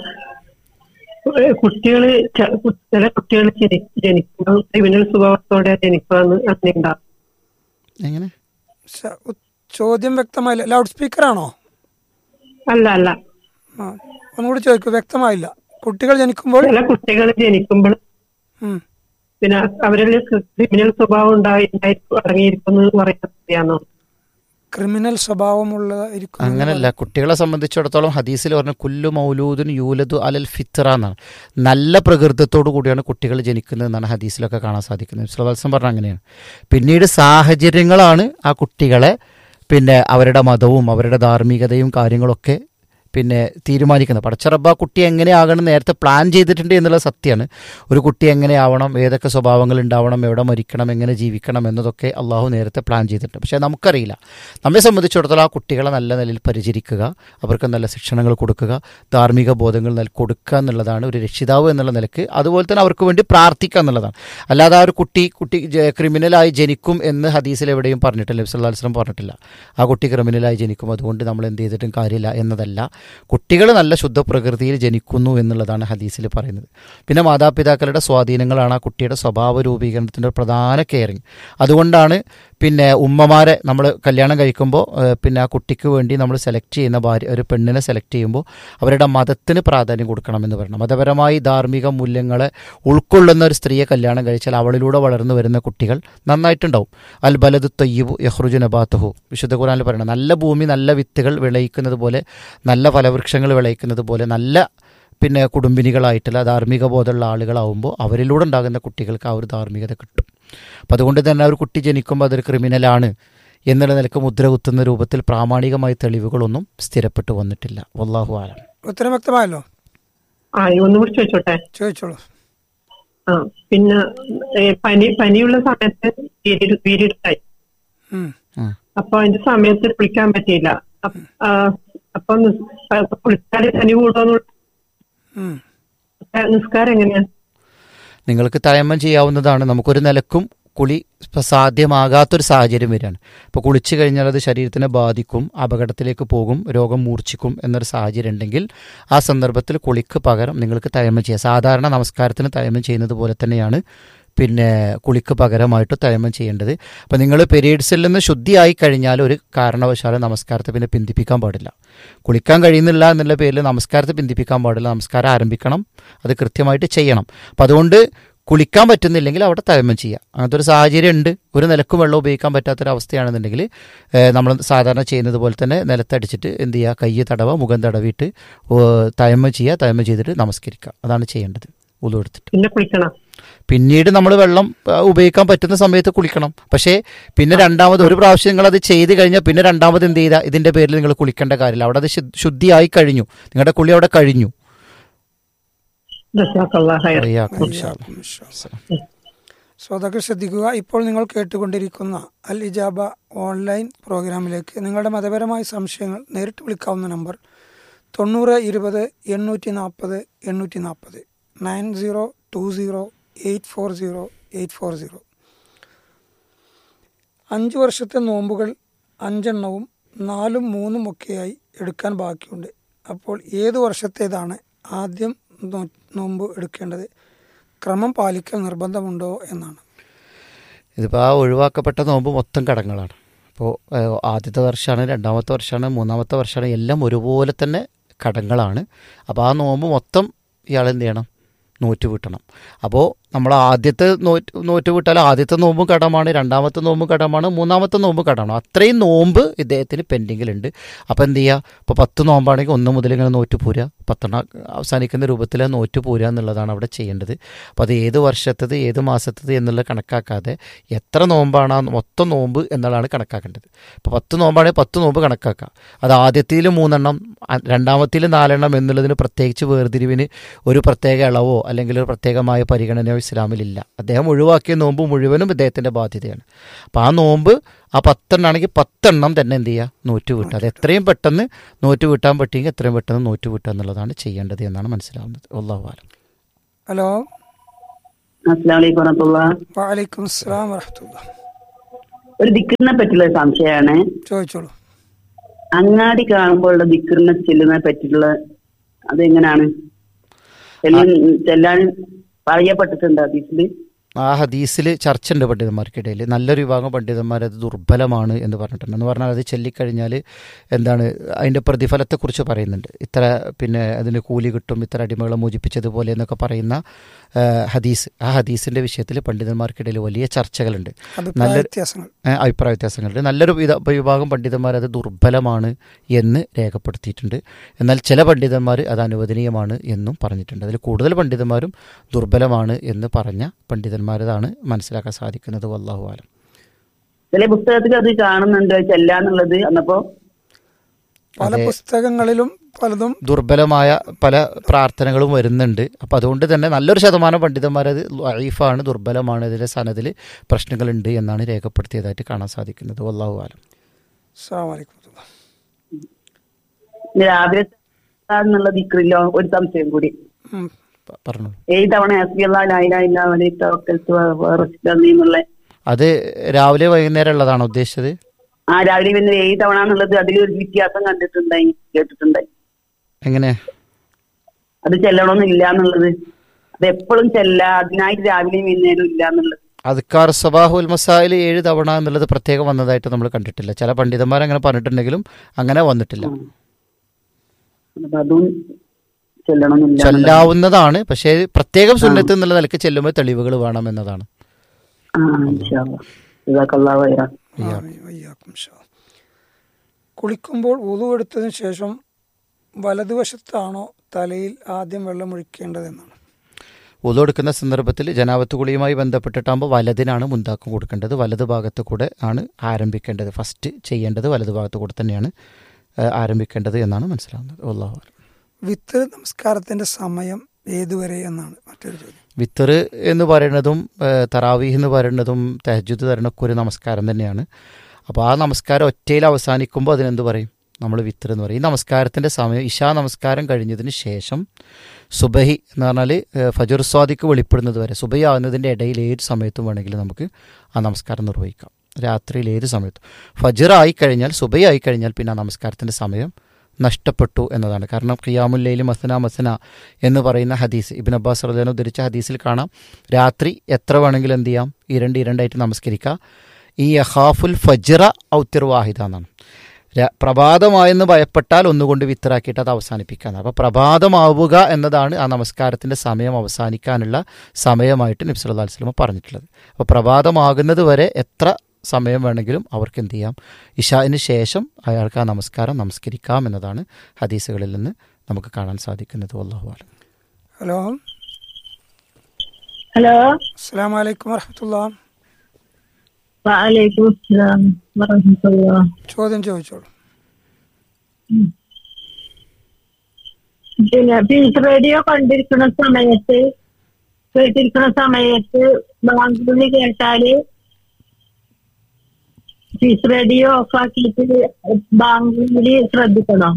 ഏഹ് കുട്ടികള് ച- കു- ചില കുട്ടികൾ ജനിക്കുമ്പോൾ ക്രിമിനൽ സ്വഭാവത്തോടെ ജനിക്കുമെന്ന് അങ്ങനെയുണ്ടാവും എങ്ങനെ ശ- ഉ- ചോദ്യം വ്യക്തമായില്ല ലൗഡ് സ്പീക്കറാണോ അല്ല അല്ല ആ ഒന്നുകൂടി ചോദിക്കൂ വ്യക്തമായില്ല കുട്ടികൾ ജനിക്കുമ്പോൾ ചില കുട്ടികൾ ജനിക്കുമ്പോൾ ഉം, പിന്നെ അവരിൽ ക്രിമിനൽ സ്വഭാവം ഉണ്ടായി ഉണ്ടായിരിക്കും അടങ്ങിയിരിക്കുന്നു എന്ന് പറയുന്നത് ശരിയാണോ ക്രിമിനൽ സ്വഭാവമുള്ളതായിരിക്കും എന്ന് അങ്ങനല്ല കുട്ടികളെ സംബന്ധിച്ചിടത്തോളം ഹദീസിൽ പറഞ്ഞ കുല്ലു മൗലൂദുൻ യൂലദു അലൽ ഫിത്ര എന്നാണ് നല്ല പ്രകൃതത്തോടു കൂടിയാണ് കുട്ടികൾ ജനിക്കുന്നത് എന്നാണ് ഹദീസിലൊക്കെ കാണാൻ സാധിക്കുന്നത് സുലഭത്സം പറഞ്ഞ അങ്ങനെയാണ് പിന്നീട് സാഹചര്യങ്ങളാണ് ആ കുട്ടികളെ പിന്നെ അവരുടെ മതവും അവരുടെ ധാർമ്മികതയും കാര്യങ്ങളൊക്കെ പിന്നെ തീരുമാനിക്കുന്നത് പടച്ചറബ്ബ ആ കുട്ടി എങ്ങനെയാകണം നേരത്തെ പ്ലാൻ ചെയ്തിട്ടുണ്ട് എന്നുള്ള സത്യമാണ് ഒരു കുട്ടി എങ്ങനെയാവണം ഏതൊക്കെ സ്വഭാവങ്ങൾ ഉണ്ടാവണം എവിടെ മരിക്കണം എങ്ങനെ ജീവിക്കണം എന്നതൊക്കെ അള്ളാഹു നേരത്തെ പ്ലാൻ ചെയ്തിട്ടുണ്ട് പക്ഷേ നമുക്കറിയില്ല നമ്മെ സംബന്ധിച്ചിടത്തോളം ആ കുട്ടികളെ നല്ല നിലയിൽ പരിചരിക്കുക അവർക്ക് നല്ല ശിക്ഷണങ്ങൾ കൊടുക്കുക ധാർമ്മിക ബോധങ്ങൾ നൽ കൊടുക്കുക എന്നുള്ളതാണ് ഒരു രക്ഷിതാവ് എന്നുള്ള നിലക്ക് അതുപോലെ തന്നെ അവർക്ക് വേണ്ടി പ്രാർത്ഥിക്കുക എന്നുള്ളതാണ് അല്ലാതെ ആ ഒരു കുട്ടി കുട്ടി ജ- ക്രിമിനലായി ജനിക്കും എന്ന് ഹദീസിൽ എവിടെയും പറഞ്ഞിട്ടില്ല നബി പറഞ്ഞിട്ടില്ല ആ കുട്ടി ക്രിമിനലായി ജനിക്കും അതുകൊണ്ട് നമ്മൾ എന്ത് ചെയ്തിട്ടും കാര്യമില്ല എന്നതല്ല കുട്ടികൾ നല്ല ശുദ്ധ പ്രകൃതിയിൽ ജനിക്കുന്നു എന്നുള്ളതാണ് ഹദീസിൽ പറയുന്നത് പിന്നെ മാതാപിതാക്കളുടെ സ്വാധീനങ്ങളാണ് ആ കുട്ടിയുടെ സ്വഭാവ രൂപീകരണത്തിൻ്റെ ഒരു പ്രധാന കെയറിങ് അതുകൊണ്ടാണ് പിന്നെ ഉമ്മമാരെ നമ്മൾ കല്യാണം കഴിക്കുമ്പോൾ ഏഹ്, പിന്നെ ആ കുട്ടിക്ക് വേണ്ടി നമ്മൾ സെലക്ട് ചെയ്യുന്ന ഭാര്യ ഒരു പെണ്ണിനെ സെലക്ട് ചെയ്യുമ്പോൾ അവരുടെ മതത്തിന് പ്രാധാന്യം കൊടുക്കണമെന്ന് പറയണം മതപരമായി ധാർമ്മിക മൂല്യങ്ങളെ ഉൾക്കൊള്ളുന്ന ഒരു സ്ത്രീയെ കല്യാണം കഴിച്ചാൽ അവളിലൂടെ വളർന്നു വരുന്ന കുട്ടികൾ നന്നായിട്ടുണ്ടാവും അൽ ബലദ് തൊയ്യബു യഹ്റുജു നബാത്തുഹു വിശുദ്ധ ഖുറാനിൽ പറയണം നല്ല ഭൂമി നല്ല വിത്തുകൾ വിളയിക്കുന്നത് പോലെ നല്ല ഫലവൃക്ഷങ്ങൾ വിളയിക്കുന്നത് പോലെ നല്ല പിന്നെ കുടുംബിനികളായിട്ടുള്ള ധാർമ്മിക ബോധമുള്ള ആളുകളാവുമ്പോൾ അവരിലൂടെ ഉണ്ടാകുന്ന കുട്ടികൾക്ക് ആ ഒരു ധാർമ്മികത കിട്ടും അപ്പം അതുകൊണ്ട് തന്നെ ആ ഒരു കുട്ടി ജനിക്കുമ്പോൾ അതൊരു ക്രിമിനലാണ് എന്നുള്ള നിലക്ക് മുദ്ര കുത്തുന്ന രൂപത്തിൽ പ്രാമാണികമായ തെളിവുകളൊന്നും സ്ഥിരപ്പെട്ടു വന്നിട്ടില്ല വല്ലാഹു ആലം ഉത്തരം വ്യക്തമായല്ലോ ആ ഒന്നുകൂടി ചോദിച്ചോട്ടെ ചോദിച്ചോളൂ ആ പിന്നെ ഏ, പനി പനിയുള്ള സമയത്ത് പീരീഡ്സായി ഉം. ഉം. അപ്പൊ അതിന്റെ സമയത്ത് കുളിക്കാൻ പറ്റിയില്ല അപ്പ- ആ, അപ്പൊ നിസ്- ആ, കുളിച്ചാല് പനി കൂടുമെന്നുള്ള ഉം. നിസ്കാരം എങ്ങനെയാ നിങ്ങൾക്ക് തയമ്മം ചെയ്യാവുന്നതാണ് നമുക്കൊരു നിലക്കും കുളി ഇപ്പം സാധ്യമാകാത്തൊരു സാഹചര്യം വരികയാണ് ഇപ്പോൾ കുളിച്ചു കഴിഞ്ഞാൽ അത് ശരീരത്തിനെ ബാധിക്കും അപകടത്തിലേക്ക് പോകും രോഗം മൂർച്ഛിക്കും എന്നൊരു സാഹചര്യം ഉണ്ടെങ്കിൽ ആ സന്ദർഭത്തിൽ കുളിക്ക് പകരം നിങ്ങൾക്ക് തയമ്മം ചെയ്യാം സാധാരണ നമസ്കാരത്തിന് തയമ്മം ചെയ്യുന്നത് പോലെ തന്നെയാണ് പിന്നെ കുളിക്ക് പകരമായിട്ട് തയമ്മം ചെയ്യേണ്ടത് അപ്പോൾ നിങ്ങൾ പീരീഡ്സിൽ നിന്ന് ശുദ്ധിയായി കഴിഞ്ഞാൽ ഒരു കാരണവശാലും നമസ്കാരത്തെ പിന്നെ പിന്തിപ്പിക്കാൻ പാടില്ല കുളിക്കാൻ കഴിയുന്നില്ല എന്നുള്ള പേരിൽ നമസ്കാരത്തെ പിന്തിപ്പിക്കാൻ പാടില്ല നമസ്കാരം ആരംഭിക്കണം അത് കൃത്യമായിട്ട് ചെയ്യണം അപ്പം അതുകൊണ്ട് കുളിക്കാൻ പറ്റുന്നില്ലെങ്കിൽ അവിടെ തയമ്മം ചെയ്യുക അങ്ങനത്തെ ഒരു സാഹചര്യം ഉണ്ട് ഒരു നിലക്കും വെള്ളം ഉപയോഗിക്കാൻ പറ്റാത്തൊരവസ്ഥയാണെന്നുണ്ടെങ്കിൽ നമ്മൾ സാധാരണ ചെയ്യുന്നത് പോലെ തന്നെ നിലത്തടിച്ചിട്ട് എന്ത് ചെയ്യുക കൈ തടവുക മുഖം തടവിയിട്ട് ഓ, തയമ്മം ചെയ്യുക തയമ്മം ചെയ്തിട്ട് നമസ്കരിക്കുക അതാണ് ചെയ്യേണ്ടത് ഉളു എടുത്തിട്ട് പിന്നെ കുളിക്കണം പിന്നീട് നമ്മൾ വെള്ളം ആ, ഉപയോഗിക്കാൻ പറ്റുന്ന സമയത്ത് കുളിക്കണം പക്ഷേ പിന്നെ രണ്ടാമത് ഒരു പ്രാവശ്യം നിങ്ങൾ അത് ചെയ്ത് കഴിഞ്ഞാൽ പിന്നെ രണ്ടാമത് എന്ത് ചെയ്താൽ ഇതിന്റെ പേരിൽ നിങ്ങൾ കുളിക്കേണ്ട കാര്യമില്ല അവിടെ അത് ശുദ്ധ- ശുദ്ധിയായി കഴിഞ്ഞു നിങ്ങളുടെ കുളി അവിടെ കഴിഞ്ഞു ജസാക്കല്ലാഹ് ഖൈർ. അറിയാക്കും ഇൻഷാ അല്ലാ. വയ്യാക്കും ഇൻഷാ അല്ലാ. ശ്രോതാക്കൾ ശ്രദ്ധിക്കുക ഇപ്പോൾ നിങ്ങൾ കേട്ടുകൊണ്ടിരിക്കുന്ന അൽ ഇജാബ ഓൺലൈൻ പ്രോഗ്രാമിലേക്ക് നിങ്ങളുടെ മതപരമായ സംശയങ്ങൾ നേരിട്ട് വിളിക്കാവുന്ന നമ്പർ തൊണ്ണൂറ് ഇരുപത് എണ്ണൂറ്റി നാൽപ്പത് എണ്ണൂറ്റി നാൽപ്പത് nine zero two zero eight four zero eight four zero അഞ്ച് വർഷത്തെ നോമ്പുകൾ അഞ്ചെണ്ണവും നാലും മൂന്നും ഒക്കെയായി എടുക്കാൻ ബാക്കിയുണ്ട് അപ്പോൾ ഏത് വർഷത്തേതാണ് ആദ്യം നോ- നോമ്പ് എടുക്കേണ്ടത് ക്രമം പാലിക്കൽ നിർബന്ധമുണ്ടോ എന്നാണ് ഇതിപ്പോൾ ആ ഒഴിവാക്കപ്പെട്ട നോമ്പ് മൊത്തം കടങ്ങളാണ് അപ്പോൾ ആദ്യത്തെ വർഷമാണ് രണ്ടാമത്തെ വർഷമാണ് മൂന്നാമത്തെ വർഷമാണ് എല്ലാം ഒരുപോലെ തന്നെ കടങ്ങളാണ് അപ്പോൾ ആ നോമ്പ് മൊത്തം ഇയാൾ എന്ത് ചെയ്യണം നോറ്റ് വീട്ടണം അപ്പോൾ നമ്മൾ ആദ്യത്തെ നോറ്റ് നോറ്റ് വിട്ടാൽ ആദ്യത്തെ നോമ്പും കടമാണ് രണ്ടാമത്തെ നോമ്പും കടമാണ് മൂന്നാമത്തെ നോമ്പ് കടമാണ് അത്രയും നോമ്പ് ഇദ്ദേഹത്തിന് പെൻഡിങ്ങിലുണ്ട് അപ്പോൾ എന്ത് ചെയ്യുക ഇപ്പോൾ പത്ത് നോമ്പാണെങ്കിൽ ഒന്ന് മുതൽ ഇങ്ങനെ നോറ്റ് പോരുക പത്തെണ്ണം അവസാനിക്കുന്ന രൂപത്തിൽ നോറ്റ് പോരുക എന്നുള്ളതാണ് അവിടെ ചെയ്യേണ്ടത് അപ്പോൾ അത് ഏത് വർഷത്തത് ഏത് മാസത്തത് എന്നുള്ളത് കണക്കാക്കാതെ എത്ര നോമ്പാണ് ആ മൊത്തം നോമ്പ് എന്നുള്ളതാണ് കണക്കാക്കേണ്ടത് ഇപ്പോൾ പത്ത് നോമ്പാണെങ്കിൽ പത്ത് നോമ്പ് കണക്കാക്കുക അത് ആദ്യത്തിൽ മൂന്നെണ്ണം അ- രണ്ടാമത്തിൽ നാലെണ്ണം എന്നുള്ളതിന് പ്രത്യേകിച്ച് വേർതിരിവിന് ഒരു പ്രത്യേക ഇളവോ അല്ലെങ്കിൽ ഒരു പ്രത്യേകമായ പരിഗണനയോ ഇസ്ലാമിലില്ല അദ്ദേഹം ഒഴിവാക്കിയ നോമ്പ് മുഴുവനും ഇദ്ദേഹത്തിൻ്റെ ബാധ്യതയാണ് അപ്പോൾ ആ നോമ്പ് ആ പത്തെണ്ണാണെങ്കിൽ പത്തെണ്ണം തന്നെ എന്ത് ചെയ്യുക നോറ്റ് വീട്ടുക അത് എത്രയും പെട്ടെന്ന് നോറ്റ് വീട്ടാൻ പറ്റിയെങ്കിൽ എത്രയും പെട്ടെന്ന് നോറ്റ് വീട്ടുക എന്നുള്ളതാണ് ചെയ്യേണ്ടത് എന്നാണ് മനസ്സിലാവുന്നത് ഉള്ളവാരം ഹലോ അസ്സാം വലൈക്കും വറഹമുല്ല വാലൈക്കും അസ്സലാം വറഹത്തുള്ള ഒരു ദിക്കറിനെ പറ്റിയുള്ള ഒരു സംശയമാണ് ചോദിച്ചോളൂ അങ്ങാടി കാണുമ്പോഴുള്ള ദിക്കറിനെ ചെല്ലുന്നതിനെ പറ്റിയുള്ള അതെങ്ങനെയാണ് ചെല്ലാൻ ചെല്ലാൻ പറയപ്പെട്ടിട്ടുണ്ട് ഹദീസില് ആ ഹദീസിൽ ചർച്ച ഉണ്ട് പണ്ഡിതന്മാർക്കിടയിൽ നല്ലൊരു വിഭാഗം പണ്ഡിതന്മാർ അത് ദുർബലമാണ് എന്ന് പറഞ്ഞിട്ടുണ്ട് എന്ന് പറഞ്ഞാൽ അത് ചൊല്ലിക്കഴിഞ്ഞാൽ എന്താണ് അതിൻ്റെ പ്രതിഫലത്തെക്കുറിച്ച് പറയുന്നുണ്ട് ഇത്ര പിന്നെ അതിന് കൂലി കിട്ടും ഇത്ര അടിമകളെ മോചിപ്പിച്ചതുപോലെ എന്നൊക്കെ പറയുന്ന ആ, ഹദീസ് ആ ഹദീസിൻ്റെ വിഷയത്തിൽ പണ്ഡിതന്മാർക്കിടയിൽ വലിയ ചർച്ചകളുണ്ട് അഭിപ്രായ നല്ലൊരു വ്യത്യാസങ്ങൾ ഏ, അഭിപ്രായ വ്യത്യാസങ്ങളുണ്ട് നല്ലൊരു വിധ- വിഭാഗം പണ്ഡിതന്മാർ അത് ദുർബലമാണ് എന്ന് രേഖപ്പെടുത്തിയിട്ടുണ്ട് എന്നാൽ ചില പണ്ഡിതന്മാർ അത് അനുവദനീയമാണ് എന്നും പറഞ്ഞിട്ടുണ്ട് അതിൽ കൂടുതൽ പണ്ഡിതന്മാരും ദുർബലമാണ് എന്ന് പറഞ്ഞ പണ്ഡിതന്മാരതാണ് മനസ്സിലാക്കാൻ സാധിക്കുന്നത് വല്ലാഹു ആലം ചില പുസ്തകത്തിൽ അത് കാണുന്നുണ്ട് ചെല്ലാന്നുള്ളത് അന്നപ്പോ പല അതെ. പുസ്തകങ്ങളിലും പലതും ദുർബലമായ പല പ്രാർത്ഥനകളും വരുന്നുണ്ട് അപ്പം അതുകൊണ്ട് തന്നെ നല്ലൊരു ശതമാനം പണ്ഡിതന്മാർ അത് അഴീഫാണ് ദുർബലമാണ് ഇതിൻ്റെ സനതിൽ പ്രശ്നങ്ങളുണ്ട് എന്നാണ് രേഖപ്പെടുത്തിയതായിട്ട് കാണാൻ സാധിക്കുന്നത് വല്ലാഹു ആലം അസ്സലാമു അലൈക്കും വറഹ്മത്തുള്ളാഹി. ഇനി രാവിലെ എന്നുള്ള ദിക്കറില്ലോ ഒരു സംശയം കൂടി ഉം. പ- പറഞ്ഞോളൂ ഏഴ് തവണ എന്നുള്ള അത് രാവിലെ വൈകുന്നേരം ഉള്ളതാണോ ഉദ്ദേശിച്ചത് ആ രാവിലെ പിന്നെ ഏഴ് തവണ എന്നുള്ളത് അതിലൊരു വ്യത്യാസം കണ്ടിട്ടുണ്ടായി കേട്ടിട്ടുണ്ടായി എങ്ങനെ അത് ചെല്ലണമെന്നില്ല എന്നുള്ളത് അത് എപ്പോഴും ചെല്ല അതിനായിട്ട് രാവിലെയും വൈകുന്നേരം ഇല്ല എന്നുള്ളത് അദ്ക്കാർ സബാഹുൽ മസായിൽ ഏഴ് തവണ എന്നുള്ളത് പ്രത്യേകം വന്നതായിട്ട് നമ്മൾ കണ്ടിട്ടില്ല ചില പണ്ഡിതന്മാർ അങ്ങനെ പറഞ്ഞിട്ടുണ്ടെങ്കിലും അങ്ങനെ വന്നിട്ടില്ല അപ്പൊ അതും ചെല്ലണമെന്നില്ല എന്നുള്ളത്. ചൊല്ലാവുന്നതാണ് പക്ഷേ പ്രത്യേകം സുന്നത്ത് എന്നുള്ള നിലക്ക് ചെല്ലുമ്പോൾ തെളിവുകൾ വേണം എന്നതാണ് ആ ഇൻഷാ അല്ലാ. ജസാക്കല്ലാഹു ഖൈറൻ. ആമീൻ. വയ്യാക്കും ഇൻഷാ അല്ലാ. കുളിക്കുമ്പോൾ ഉതു എടുത്തതിന് ശേഷം വലതുവശത്താണോ തലയിൽ ആദ്യം വെള്ളം ഒഴിക്കേണ്ടതെന്നാണ് ഉതു എടുക്കുന്ന സന്ദർഭത്തിൽ ജനാവത്ത് കുളിയുമായി ബന്ധപ്പെട്ടിട്ടാകുമ്പോൾ വലതിനാണ് മുന്താക്കം കൊടുക്കേണ്ടത് വലത് ഭാഗത്ത് കൂടെ ആണ് ആരംഭിക്കേണ്ടത് ഫസ്റ്റ് ചെയ്യേണ്ടത് വലത് ഭാഗത്ത് കൂടെ തന്നെയാണ് ആ, ആരംഭിക്കേണ്ടത് എന്നാണ് മനസ്സിലാവുന്നത് അള്ളാഹു അലം. വിത്ത് നമസ്കാരത്തിന്റെ സമയം ഏതുവരെ എന്നാണ് മറ്റൊരു ചോദ്യം വിത്തർ എന്ന് പറയുന്നതും തറാവീഹ് എന്ന് പറയുന്നതും തെഹജുദ് തരണൊക്കെ ഒരു നമസ്കാരം തന്നെയാണ് അപ്പോൾ ആ നമസ്കാരം ഒറ്റയിൽ അവസാനിക്കുമ്പോൾ അതിനെന്ത് പറയും നമ്മൾ വിത്തർ എന്ന് പറയും ഈ നമസ്കാരത്തിൻ്റെ സമയം ഇഷാ നമസ്കാരം കഴിഞ്ഞതിന് ശേഷം സുബഹി എന്ന് പറഞ്ഞാൽ ഫജർ സ്വാദിക്ക് വെളിപ്പെടുന്നത് വരെ സുബഹി ആകുന്നതിൻ്റെ ഇടയിൽ ഏത് സമയത്തും വേണമെങ്കിൽ നമുക്ക് ആ നമസ്കാരം നിർവഹിക്കാം രാത്രിയിൽ ഏത് സമയത്തും ഫജർ ആയിക്കഴിഞ്ഞാൽ സുബഹി ആയിക്കഴിഞ്ഞാൽ പിന്നെ ആ നമസ്കാരത്തിൻ്റെ സമയം നഷ്ടപ്പെട്ടു എന്നതാണ് കാരണം ഖിയാമുല്ലയിൽ മസന മസന എന്ന് പറയുന്ന ഹദീസ് ഇബിൻ അബ്ബാസ് റദാൻ ഉദ്ധരിച്ച ഹദീസിൽ കാണാം രാത്രി എത്ര വേണമെങ്കിലും എന്ത് ചെയ്യാം ഇരണ്ട് ഇരണ്ടായിട്ട് നമസ്കരിക്കുക ഈ യഹാഫുൽ ഫജ്റ ഔത്തിർ വാഹിദ എന്നാണ് ര- പ്രഭാതമായെന്ന് ഭയപ്പെട്ടാൽ ഒന്നുകൊണ്ട് വിത്തറാക്കിയിട്ട് അത് അവസാനിപ്പിക്കാനാണ് അപ്പോൾ പ്രഭാതമാവുക എന്നതാണ് ആ നമസ്കാരത്തിൻ്റെ സമയം അവസാനിക്കാനുള്ള സമയമായിട്ട് നബ്സ് അല്ലാ വസ്ലമ പറഞ്ഞിട്ടുള്ളത് അപ്പോൾ പ്രഭാതമാകുന്നത് വരെ എത്ര സമയം വേണമെങ്കിലും അവർക്ക് എന്ത് ചെയ്യാം ഇഷാന് ശേഷം അയാൾക്ക് ആ നമസ്കാരം നമസ്കരിക്കാം എന്നതാണ് ഹദീസുകളിൽ നിന്ന് നമുക്ക് കാണാൻ സാധിക്കുന്നത് അള്ളാഹു ആലം ഹലോ ഹലോ അസ്സാം വലൈക്കും വറഹമത്തുള്ള വാലേക്കും അസ്സലാം വറഹ്മത്തുള്ളാ ചോദ്യം ചോദിച്ചോളൂ പിന്നെ പീസ് റേഡിയോ കണ്ടിരിക്കുന്ന സമയത്ത് കേട്ടിരിക്കുന്ന സമയത്ത് ബാങ്കുവിളി കേട്ടാല് പീസ് റേഡിയോ ഓഫാക്കിയിട്ട് ബാങ്കുവിളി ശ്രദ്ധിക്കണം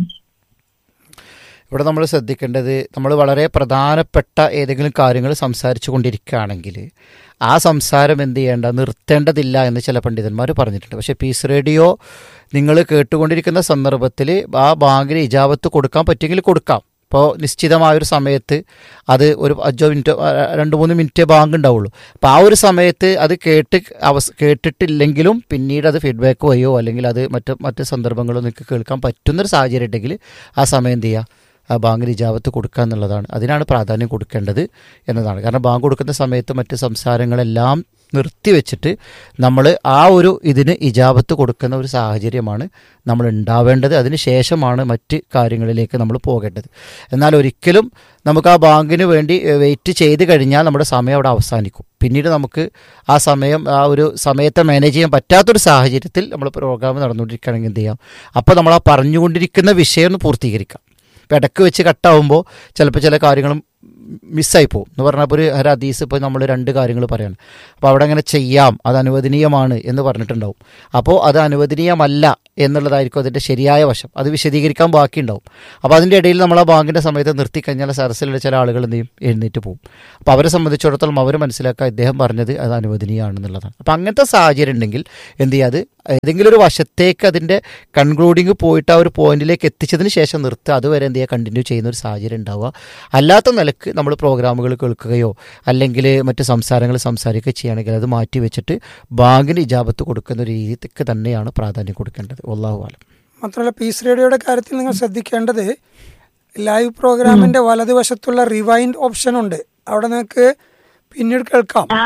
ഇവിടെ നമ്മൾ ശ്രദ്ധിക്കേണ്ടത് നമ്മൾ വളരെ പ്രധാനപ്പെട്ട ഏതെങ്കിലും കാര്യങ്ങൾ സംസാരിച്ചു കൊണ്ടിരിക്കുകയാണെങ്കിൽ ആ സംസാരം എന്ത് ചെയ്യേണ്ട നിർത്തേണ്ടതില്ല എന്ന് ചില പണ്ഡിതന്മാർ പറഞ്ഞിട്ടുണ്ട് പക്ഷേ പീസ് റേഡിയോ നിങ്ങൾ കേട്ടുകൊണ്ടിരിക്കുന്ന സന്ദർഭത്തിൽ ആ ബാങ്കിന് ഇജാബത്ത് കൊടുക്കാൻ പറ്റുമെങ്കിൽ കൊടുക്കാം ഇപ്പോൾ നിശ്ചിതമായൊരു സമയത്ത് അത് ഒരു അഞ്ചോ മിനിറ്റോ ആ, രണ്ട് മൂന്ന് മിനിറ്റേ ബാങ്ക് ഉണ്ടാവുള്ളൂ അപ്പോൾ ആ ഒരു സമയത്ത് അത് കേട്ട് അവസ് കേട്ടിട്ടില്ലെങ്കിലും പിന്നീട് അത് ഫീഡ്ബാക്ക് വഴിയോ അല്ലെങ്കിൽ അത് മറ്റ് മറ്റ് സന്ദർഭങ്ങളോ നിങ്ങൾക്ക് കേൾക്കാൻ പറ്റുന്നൊരു സാഹചര്യം ഉണ്ടെങ്കിൽ ആ സമയം എന്ത് ചെയ്യുക ആ ബാങ്കിന് ഇജാബത്ത് കൊടുക്കുക എന്നുള്ളതാണ് അതിനാണ് പ്രാധാന്യം കൊടുക്കേണ്ടത് എന്നതാണ് കാരണം ബാങ്ക് കൊടുക്കുന്ന സമയത്ത് മറ്റ് സംസാരങ്ങളെല്ലാം നിർത്തിവെച്ചിട്ട് നമ്മൾ ആ ഒരു ഇതിന് ഇജാബത്ത് കൊടുക്കുന്ന ഒരു സാഹചര്യമാണ് നമ്മൾ ഉണ്ടാവേണ്ടത് അതിന് ശേഷമാണ് മറ്റ് കാര്യങ്ങളിലേക്ക് നമ്മൾ പോകേണ്ടത് എന്നാൽ ഒരിക്കലും നമുക്ക് ആ ബാങ്കിന് വേണ്ടി വെയിറ്റ് ചെയ്ത് കഴിഞ്ഞാൽ നമ്മുടെ സമയം അവിടെ അവസാനിക്കും പിന്നീട് നമുക്ക് ആ സമയം ആ ഒരു സമയത്തെ മാനേജ് ചെയ്യാൻ പറ്റാത്തൊരു സാഹചര്യത്തിൽ നമ്മൾ പ്രോഗ്രാം നടന്നുകൊണ്ടിരിക്കുകയാണെങ്കിൽ എന്ത് ചെയ്യാം അപ്പോൾ നമ്മൾ ആ പറഞ്ഞുകൊണ്ടിരിക്കുന്ന വിഷയം ഒന്ന് പൂർത്തീകരിക്കാം ഇപ്പം ഇടയ്ക്ക് വെച്ച് കട്ടാവുമ്പോൾ ചിലപ്പോൾ ചില കാര്യങ്ങളും മിസ്സായി പോകും എന്ന് പറഞ്ഞാൽ ഇപ്പോൾ ഒരു ഒരു ഹദീസ് ഇപ്പോൾ നമ്മൾ രണ്ട് കാര്യങ്ങൾ പറയാണ് അപ്പോൾ അവിടെ അങ്ങനെ ചെയ്യാം അത് അനുവദനീയമാണ് എന്ന് പറഞ്ഞിട്ടുണ്ടാവും അപ്പോൾ അത് അനുവദനീയമല്ല എന്നുള്ളതായിരിക്കും അതിൻ്റെ ശരിയായ വശം അത് വിശദീകരിക്കാൻ ബാക്കിയുണ്ടാവും അപ്പോൾ അതിൻ്റെ ഇടയിൽ നമ്മൾ ആ ബാങ്കിൻ്റെ സമയത്ത് നിർത്തിക്കഴിഞ്ഞാൽ സരസിലുള്ള ചില ആളുകൾ എന്ത് ചെയ്യും എഴുന്നേറ്റ് പോകും അപ്പോൾ അവരെ സംബന്ധിച്ചിടത്തോളം അവർ മനസ്സിലാക്കുക ഇദ്ദേഹം പറഞ്ഞത് അത് അനുവദനീയമാണെന്നുള്ളതാണ് അപ്പോൾ അങ്ങനത്തെ സാഹചര്യം ഉണ്ടെങ്കിൽ എന്ത് ചെയ്യുക അത് ഏതെങ്കിലും ഒരു വശത്തേക്ക് അതിൻ്റെ കൺക്ലൂഡിങ് പോയിട്ട് ആ ഒരു പോയിന്റിലേക്ക് എത്തിച്ചതിന് ശേഷം നിർത്തുക അതുവരെ എന്ത് ചെയ്യുക കണ്ടിന്യൂ ചെയ്യുന്ന ഒരു സാഹചര്യം ഉണ്ടാവുക അല്ലാത്ത നിലക്ക് നമ്മൾ പ്രോഗ്രാമുകൾ കേൾക്കുകയോ അല്ലെങ്കിൽ മറ്റ് സംസാരങ്ങൾ സംസാരിക്കുകയോ ചെയ്യുകയാണെങ്കിൽ അത് മാറ്റി വെച്ചിട്ട് ബാങ്കിന് ഇജാബത്ത് കൊടുക്കുന്ന ഒരു രീതിക്ക് തന്നെയാണ് പ്രാധാന്യം കൊടുക്കേണ്ടത് ഒല്ലാഹു ആലം മാത്രമല്ല പീസ് റേഡിയോയുടെ കാര്യത്തിൽ നിങ്ങൾ ശ്രദ്ധിക്കേണ്ടത് ലൈവ് പ്രോഗ്രാമിന്റെ വലതുവശത്തുള്ള റിവൈൻഡ് ഓപ്ഷൻ ഉണ്ട് അവിടെ നിങ്ങൾക്ക് പിന്നീട് കേൾക്കാം ആ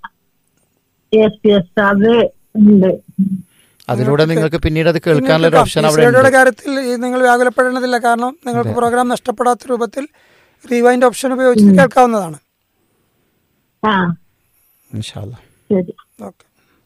യെസ് യെസ് അത് ഉണ്ട് അതിലൂടെ നിങ്ങൾക്ക് പിന്നീട് അത് കേൾക്കാനുള്ള ഒരു ഓപ്ഷൻ പീസ് അവിടെ റേഡിയോയുടെ ഉണ്ട് കാര്യത്തിൽ ഈ നിങ്ങൾ വ്യാകുലപ്പെടേണ്ടതില്ല കാരണം നിങ്ങൾക്ക് പ്രോഗ്രാം നഷ്ടപ്പെടാത്ത രൂപത്തിൽ റിവൈൻഡ് ഓപ്ഷൻ ഉപയോഗിച്ച് കേൾക്കാവുന്നതാണ് ആ ഇൻഷാല്ലാ ശരി ഓക്കെ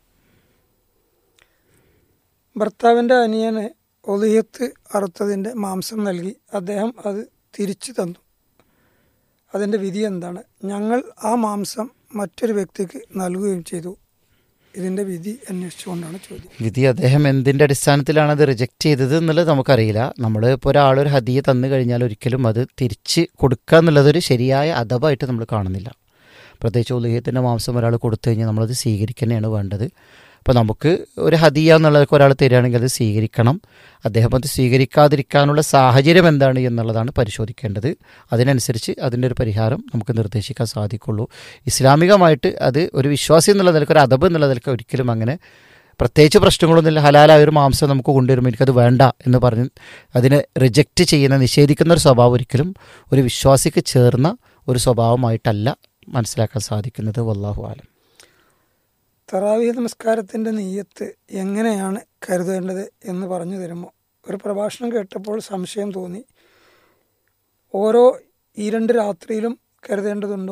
ഭർത്താവിൻ്റെ അനിയന് ഒലിയത്ത് അറുത്തതിൻ്റെ മാംസം നൽകി അദ്ദേഹം അത് തിരിച്ചു തന്നു അതിൻ്റെ വിധി എന്താണ് ഞങ്ങൾ ആ മാംസം മറ്റൊരു വ്യക്തിക്ക് നൽകുകയും ചെയ്തു ഇതിൻ്റെ വിധി അന്വേഷിച്ചുകൊണ്ടാണ് ചോദ്യം വിധി അദ്ദേഹം എന്തിൻ്റെ അടിസ്ഥാനത്തിലാണ് അത് റിജക്റ്റ് ചെയ്തത് എന്നുള്ളത് നമുക്കറിയില്ല നമ്മൾ ഇപ്പോൾ ഒരാളൊരു ഹദിയെ തന്നു കഴിഞ്ഞാൽ ഒരിക്കലും അത് തിരിച്ച് കൊടുക്കുക എന്നുള്ളതൊരു ശരിയായ അദബായിട്ട് നമ്മൾ കാണുന്നില്ല പ്രത്യേകിച്ച് ഉലഹ്യത്തിൻ്റെ മാംസം ഒരാൾ കൊടുത്തു കഴിഞ്ഞാൽ നമ്മളത് സ്വീകരിക്കുന്നതാണ് വേണ്ടത് അപ്പോൾ നമുക്ക് ഒരു ഹദിയ എന്നുള്ളതൊക്കെ ഒരാൾ തരികയാണെങ്കിൽ അത് സ്വീകരിക്കണം അദ്ദേഹം അത് സ്വീകരിക്കാതിരിക്കാനുള്ള സാഹചര്യം എന്താണ് എന്നുള്ളതാണ് പരിശോധിക്കേണ്ടത് അതിനനുസരിച്ച് അതിൻ്റെ ഒരു പരിഹാരം നമുക്ക് നിർദ്ദേശിക്കാൻ സാധിക്കുള്ളൂ ഇസ്ലാമികമായിട്ട് അത് ഒരു വിശ്വാസി എന്നുള്ള നിലക്ക് ഒരു അദബ് എന്നുള്ള നിലക്ക് ഒരിക്കലും അങ്ങനെ പ്രത്യേകിച്ച് പ്രശ്നങ്ങളൊന്നുമില്ല ഹലാലായ ഒരു മാംസം നമുക്ക് കൊണ്ടുവരുമ്പോൾ എനിക്കത് വേണ്ട എന്ന് പറഞ്ഞ് അതിനെ റിജക്റ്റ് ചെയ്യുന്ന നിഷേധിക്കുന്ന ഒരു സ്വഭാവം ഒരിക്കലും ഒരു വിശ്വാസിക്ക് ചേർന്ന ഒരു സ്വഭാവമായിട്ടല്ല മനസ്സിലാക്കാൻ സാധിക്കുന്നത് വല്ലാഹു ആലം തറാവീഹ് നമസ്കാരത്തിൻ്റെ നെയ്യത്ത് എങ്ങനെയാണ് കരുതേണ്ടത് എന്ന് പറഞ്ഞു തരുമോ ഒരു പ്രഭാഷണം കേട്ടപ്പോൾ സംശയം തോന്നി ഓരോ ഈ രണ്ട് രാത്രിയിലും കരുതേണ്ടതുണ്ടോ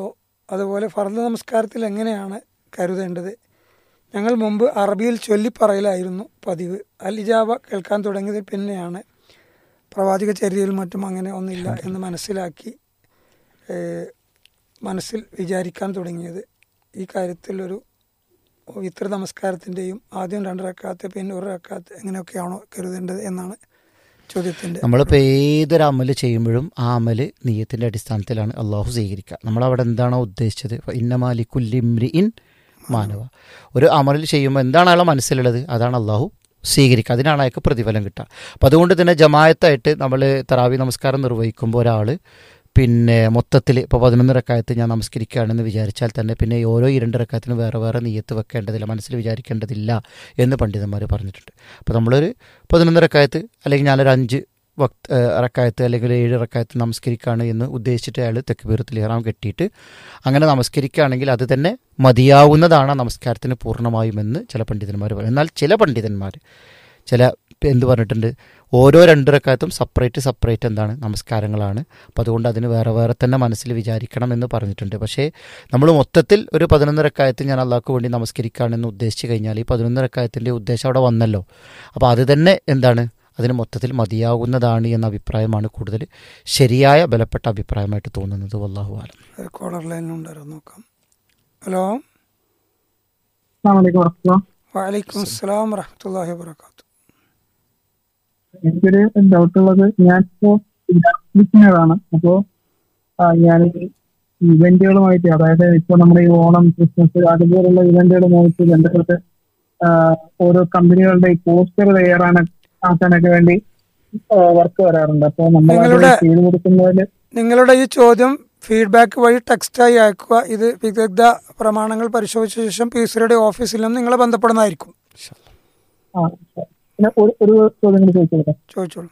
അതുപോലെ ഫർദ് നമസ്കാരത്തിൽ എങ്ങനെയാണ് കരുതേണ്ടത് ഞങ്ങൾ മുമ്പ് അറബിയിൽ ചൊല്ലിപ്പറയലായിരുന്നു പതിവ് അൽ ഇജാബ കേൾക്കാൻ തുടങ്ങിയത് പിന്നെയാണ് പ്രവാചക ചര്യയിലും മറ്റും അങ്ങനെ ഒന്നില്ല എന്ന് മനസ്സിലാക്കി ഏഹ്, മനസ്സിൽ വിചാരിക്കാൻ തുടങ്ങിയത് ഈ കാര്യത്തിൽ ഒരു ഇത്ര നമസ്കാരത്തിൻ്റെയും ആദ്യം രണ്ട് റക്കാത്ത് പിന്നെ ഒരു റക്കാത്ത് എങ്ങനെയൊക്കെയാണോ കരുതേണ്ടത് എന്നാണ് ചോദ്യത്തിൻ്റെ നമ്മളിപ്പോൾ ഏതൊരു അമല് ചെയ്യുമ്പോഴും ആ അമല് നീയത്തിൻ്റെ അടിസ്ഥാനത്തിലാണ് അള്ളാഹു സ്വീകരിക്കുക നമ്മളവിടെ എന്താണോ ഉദ്ദേശിച്ചത് ഇന്നമാലി കുല്ലിമ്രി ഇൻ മാനവ ഒരു അമലിൽ ചെയ്യുമ്പോൾ എന്താണ് അയാളെ മനസ്സിലുള്ളത് അതാണ് അള്ളാഹു സ്വീകരിക്കുക അതിനാണ് അയാൾക്ക് പ്രതിഫലം കിട്ടുക അപ്പോൾ അതുകൊണ്ട് തന്നെ ജമായത്തായിട്ട് നമ്മൾ തറാവി നമസ്കാരം നിർവഹിക്കുമ്പോൾ ഒരാൾ പിന്നെ മൊത്തത്തിൽ ഇപ്പോൾ പതിനൊന്ന് റക്കായത്ത് ഞാൻ നമസ്കരിക്കുകയാണെന്ന് വിചാരിച്ചാൽ തന്നെ പിന്നെ ഈ ഓരോ ഇരണ്ട് റക്കായത്തിനും വേറെ വേറെ നീയത്ത് വെക്കേണ്ടതില്ല മനസ്സിൽ വിചാരിക്കേണ്ടതില്ല എന്ന് പണ്ഡിതന്മാർ പറഞ്ഞിട്ടുണ്ട് അപ്പോൾ നമ്മളൊരു പതിനൊന്ന് റക്കായത്ത് അല്ലെങ്കിൽ ഞാനൊരു അഞ്ച് വക്ത് റക്കായത്ത് അല്ലെങ്കിൽ ഏഴ് റക്കായത്ത് നമസ്കരിക്കുകയാണ് എന്ന് ഉദ്ദേശിച്ചിട്ട് അയാൾ തെക്കുബീറത്തിൽ ഇഹ്റാം കെട്ടിയിട്ട് അങ്ങനെ നമസ്കരിക്കുകയാണെങ്കിൽ അത് തന്നെ മതിയാവുന്നതാണ് ആ നമസ്കാരത്തിന് പൂർണ്ണമായുമെന്ന് ചില പണ്ഡിതന്മാർ പറയും എന്നാൽ ചില പണ്ഡിതന്മാർ ചില ഇപ്പം എന്ത് പറഞ്ഞിട്ടുണ്ട് ഓരോ രണ്ട് റക്കായത്തും സെപ്പറേറ്റ് സെപ്പറേറ്റ് എന്താണ് നമസ്കാരങ്ങളാണ് അപ്പം അതുകൊണ്ട് അതിന് വേറെ വേറെ തന്നെ മനസ്സിൽ വിചാരിക്കണം എന്ന് പറഞ്ഞിട്ടുണ്ട് പക്ഷേ നമ്മൾ മൊത്തത്തിൽ ഒരു പതിനൊന്ന് റക്കായത്ത് ഞാൻ അള്ളാഹ്ക്ക് വേണ്ടി നമസ്കരിക്കുകയാണെന്ന് ഉദ്ദേശിച്ച് കഴിഞ്ഞാൽ ഈ പതിനൊന്ന് റക്കായത്തിൻ്റെ ഉദ്ദേശം അവിടെ വന്നല്ലോ അപ്പോൾ അത് തന്നെ എന്താണ് അതിന് മൊത്തത്തിൽ മതിയാകുന്നതാണ് എന്ന അഭിപ്രായമാണ് കൂടുതൽ ശരിയായ ബലപ്പെട്ട അഭിപ്രായമായിട്ട് തോന്നുന്നത് വല്ലാഹു ആലം ഒരു കോളർ ലൈനിലുണ്ടായിരുന്നു നോക്കാം ഹലോ അസ്സലാമലൈക്കും വറഹ്മത്തുള്ളാഹി. വലൈക്കും അസ്സലാം വറഹമത്തല്ലാഹി വാബർക്കാത്തു എനിക്കൊരു ഡൗട്ട് ഉള്ളത് ഞാനിപ്പോ ബിസിനസ്സാണ് അപ്പോ ഞാൻ ഇവന്റുകളുമായിട്ട് അതായത് ഇപ്പൊ നമ്മുടെ ഈ ഓണം ക്രിസ്മസ് അതുപോലുള്ള ഇവന്റുകളുമായിട്ട് ബന്ധപ്പെട്ട് ആ, ഓരോ കമ്പനികളുടെ ഈ പോസ്റ്റർ തയ്യാറാണ് ആക്കാനൊക്കെ വേണ്ടി വർക്ക് വരാറുണ്ട് അപ്പൊ നമ്മൾ അത് നിങ്ങളുടെ- ചെയ്തു കൊടുക്കുന്നതിൽ നിങ്ങളുടെ ഈ ചോദ്യം ഫീഡ്ബാക്ക് വഴി ടെക്സ്റ്റായി അയക്കുക ഇത് വിദഗ്ധ പ്രമാണങ്ങൾ പരിശോധിച്ച ശേഷം പി സിയുടെ ഓഫീസിൽ നിന്ന് നിങ്ങളെ ബന്ധപ്പെടുന്നതായിരിക്കും ആ പിന്നെ ഒരു ഒരു ചോദ്യം കൂടി ചോദിച്ചോട്ടെ ചോദിച്ചോളൂ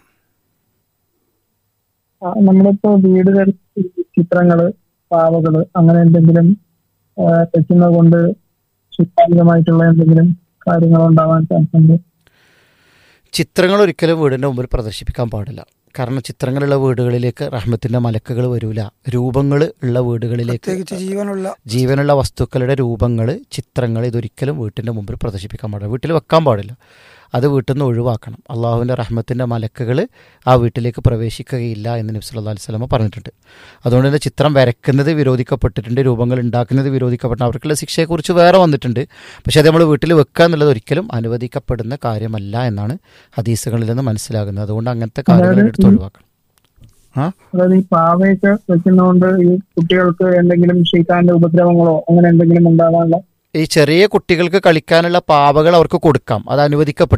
ആ, നമ്മളിപ്പോ വീടുകൾ ചിത്രങ്ങള് പാവകള് അങ്ങനെ എന്തെങ്കിലും ആ, വെക്കുന്നത് കൊണ്ട് ശുദ്ധാത്മകമായിട്ടുള്ള എന്തെങ്കിലും കാര്യങ്ങൾ ഉണ്ടാവാൻ ചാൻസ് ഉണ്ട് ചിത്രങ്ങൾ ഒരിക്കലും വീടിൻ്റെ മുമ്പിൽ പ്രദർശിപ്പിക്കാൻ പാടില്ല കാരണം ചിത്രങ്ങളുള്ള വീടുകളിലേക്ക് റഹ്മത്തിൻ്റെ മലക്കുകൾ വരൂല രൂപങ്ങൾ ഉള്ള വീടുകളിലേക്ക് പ്രത്യേകിച്ച് ജീവനുള്ള ജീവനുള്ള വസ്തുക്കളുടെ രൂപങ്ങൾ ചിത്രങ്ങൾ ഇതൊരിക്കലും വീട്ടിൻ്റെ മുമ്പിൽ പ്രദർശിപ്പിക്കാൻ പാടില്ല വീട്ടിൽ വെക്കാൻ പാടില്ല അത് വീട്ടിൽ നിന്ന് ഒഴിവാക്കണം അള്ളാഹുവിൻ്റെ റഹ്മത്തിൻ്റെ മലക്കുകൾ ആ വീട്ടിലേക്ക് പ്രവേശിക്കുകയില്ല എന്ന് നബി സല്ലല്ലാഹു അലൈഹി വസല്ലമ പറഞ്ഞിട്ടുണ്ട് അതുകൊണ്ട് തന്നെ ചിത്രം വരയ്ക്കുന്നത് വിരോധിക്കപ്പെട്ടിട്ടുണ്ട് രൂപങ്ങൾ ഉണ്ടാക്കുന്നത് വിരോധിക്കപ്പെട്ടിട്ടുണ്ട് അവർക്കുള്ള ശിക്ഷയെക്കുറിച്ച് വേറെ വന്നിട്ടുണ്ട് പക്ഷേ അത് നമ്മൾ വീട്ടിൽ വെക്കുക എന്നുള്ളത് ഒരിക്കലും അനുവദിക്കപ്പെടുന്ന കാര്യമല്ല എന്നാണ് ഹദീസുകളിൽ നിന്ന് മനസ്സിലാകുന്നത് അതുകൊണ്ട് അങ്ങനത്തെ കാര്യങ്ങൾ അതായത് എടുത്ത് ഒഴിവാക്കണം ആ അതായത് ഈ പാവയൊക്കെ വെക്കുന്നതുകൊണ്ട് ഈ കുട്ടികൾക്ക് എന്തെങ്കിലും ഷെയ്ത്താന്റെ ഉപദ്രവങ്ങളോ അങ്ങനെ എന്തെങ്കിലും ഉണ്ടാവാനുള്ള ഈ ചെറിയ കുട്ടികൾക്ക് കളിക്കാനുള്ള പാവകൾ അവർക്ക് കൊടുക്കാം അത് അനുവദിക്കപ്പെട്ടു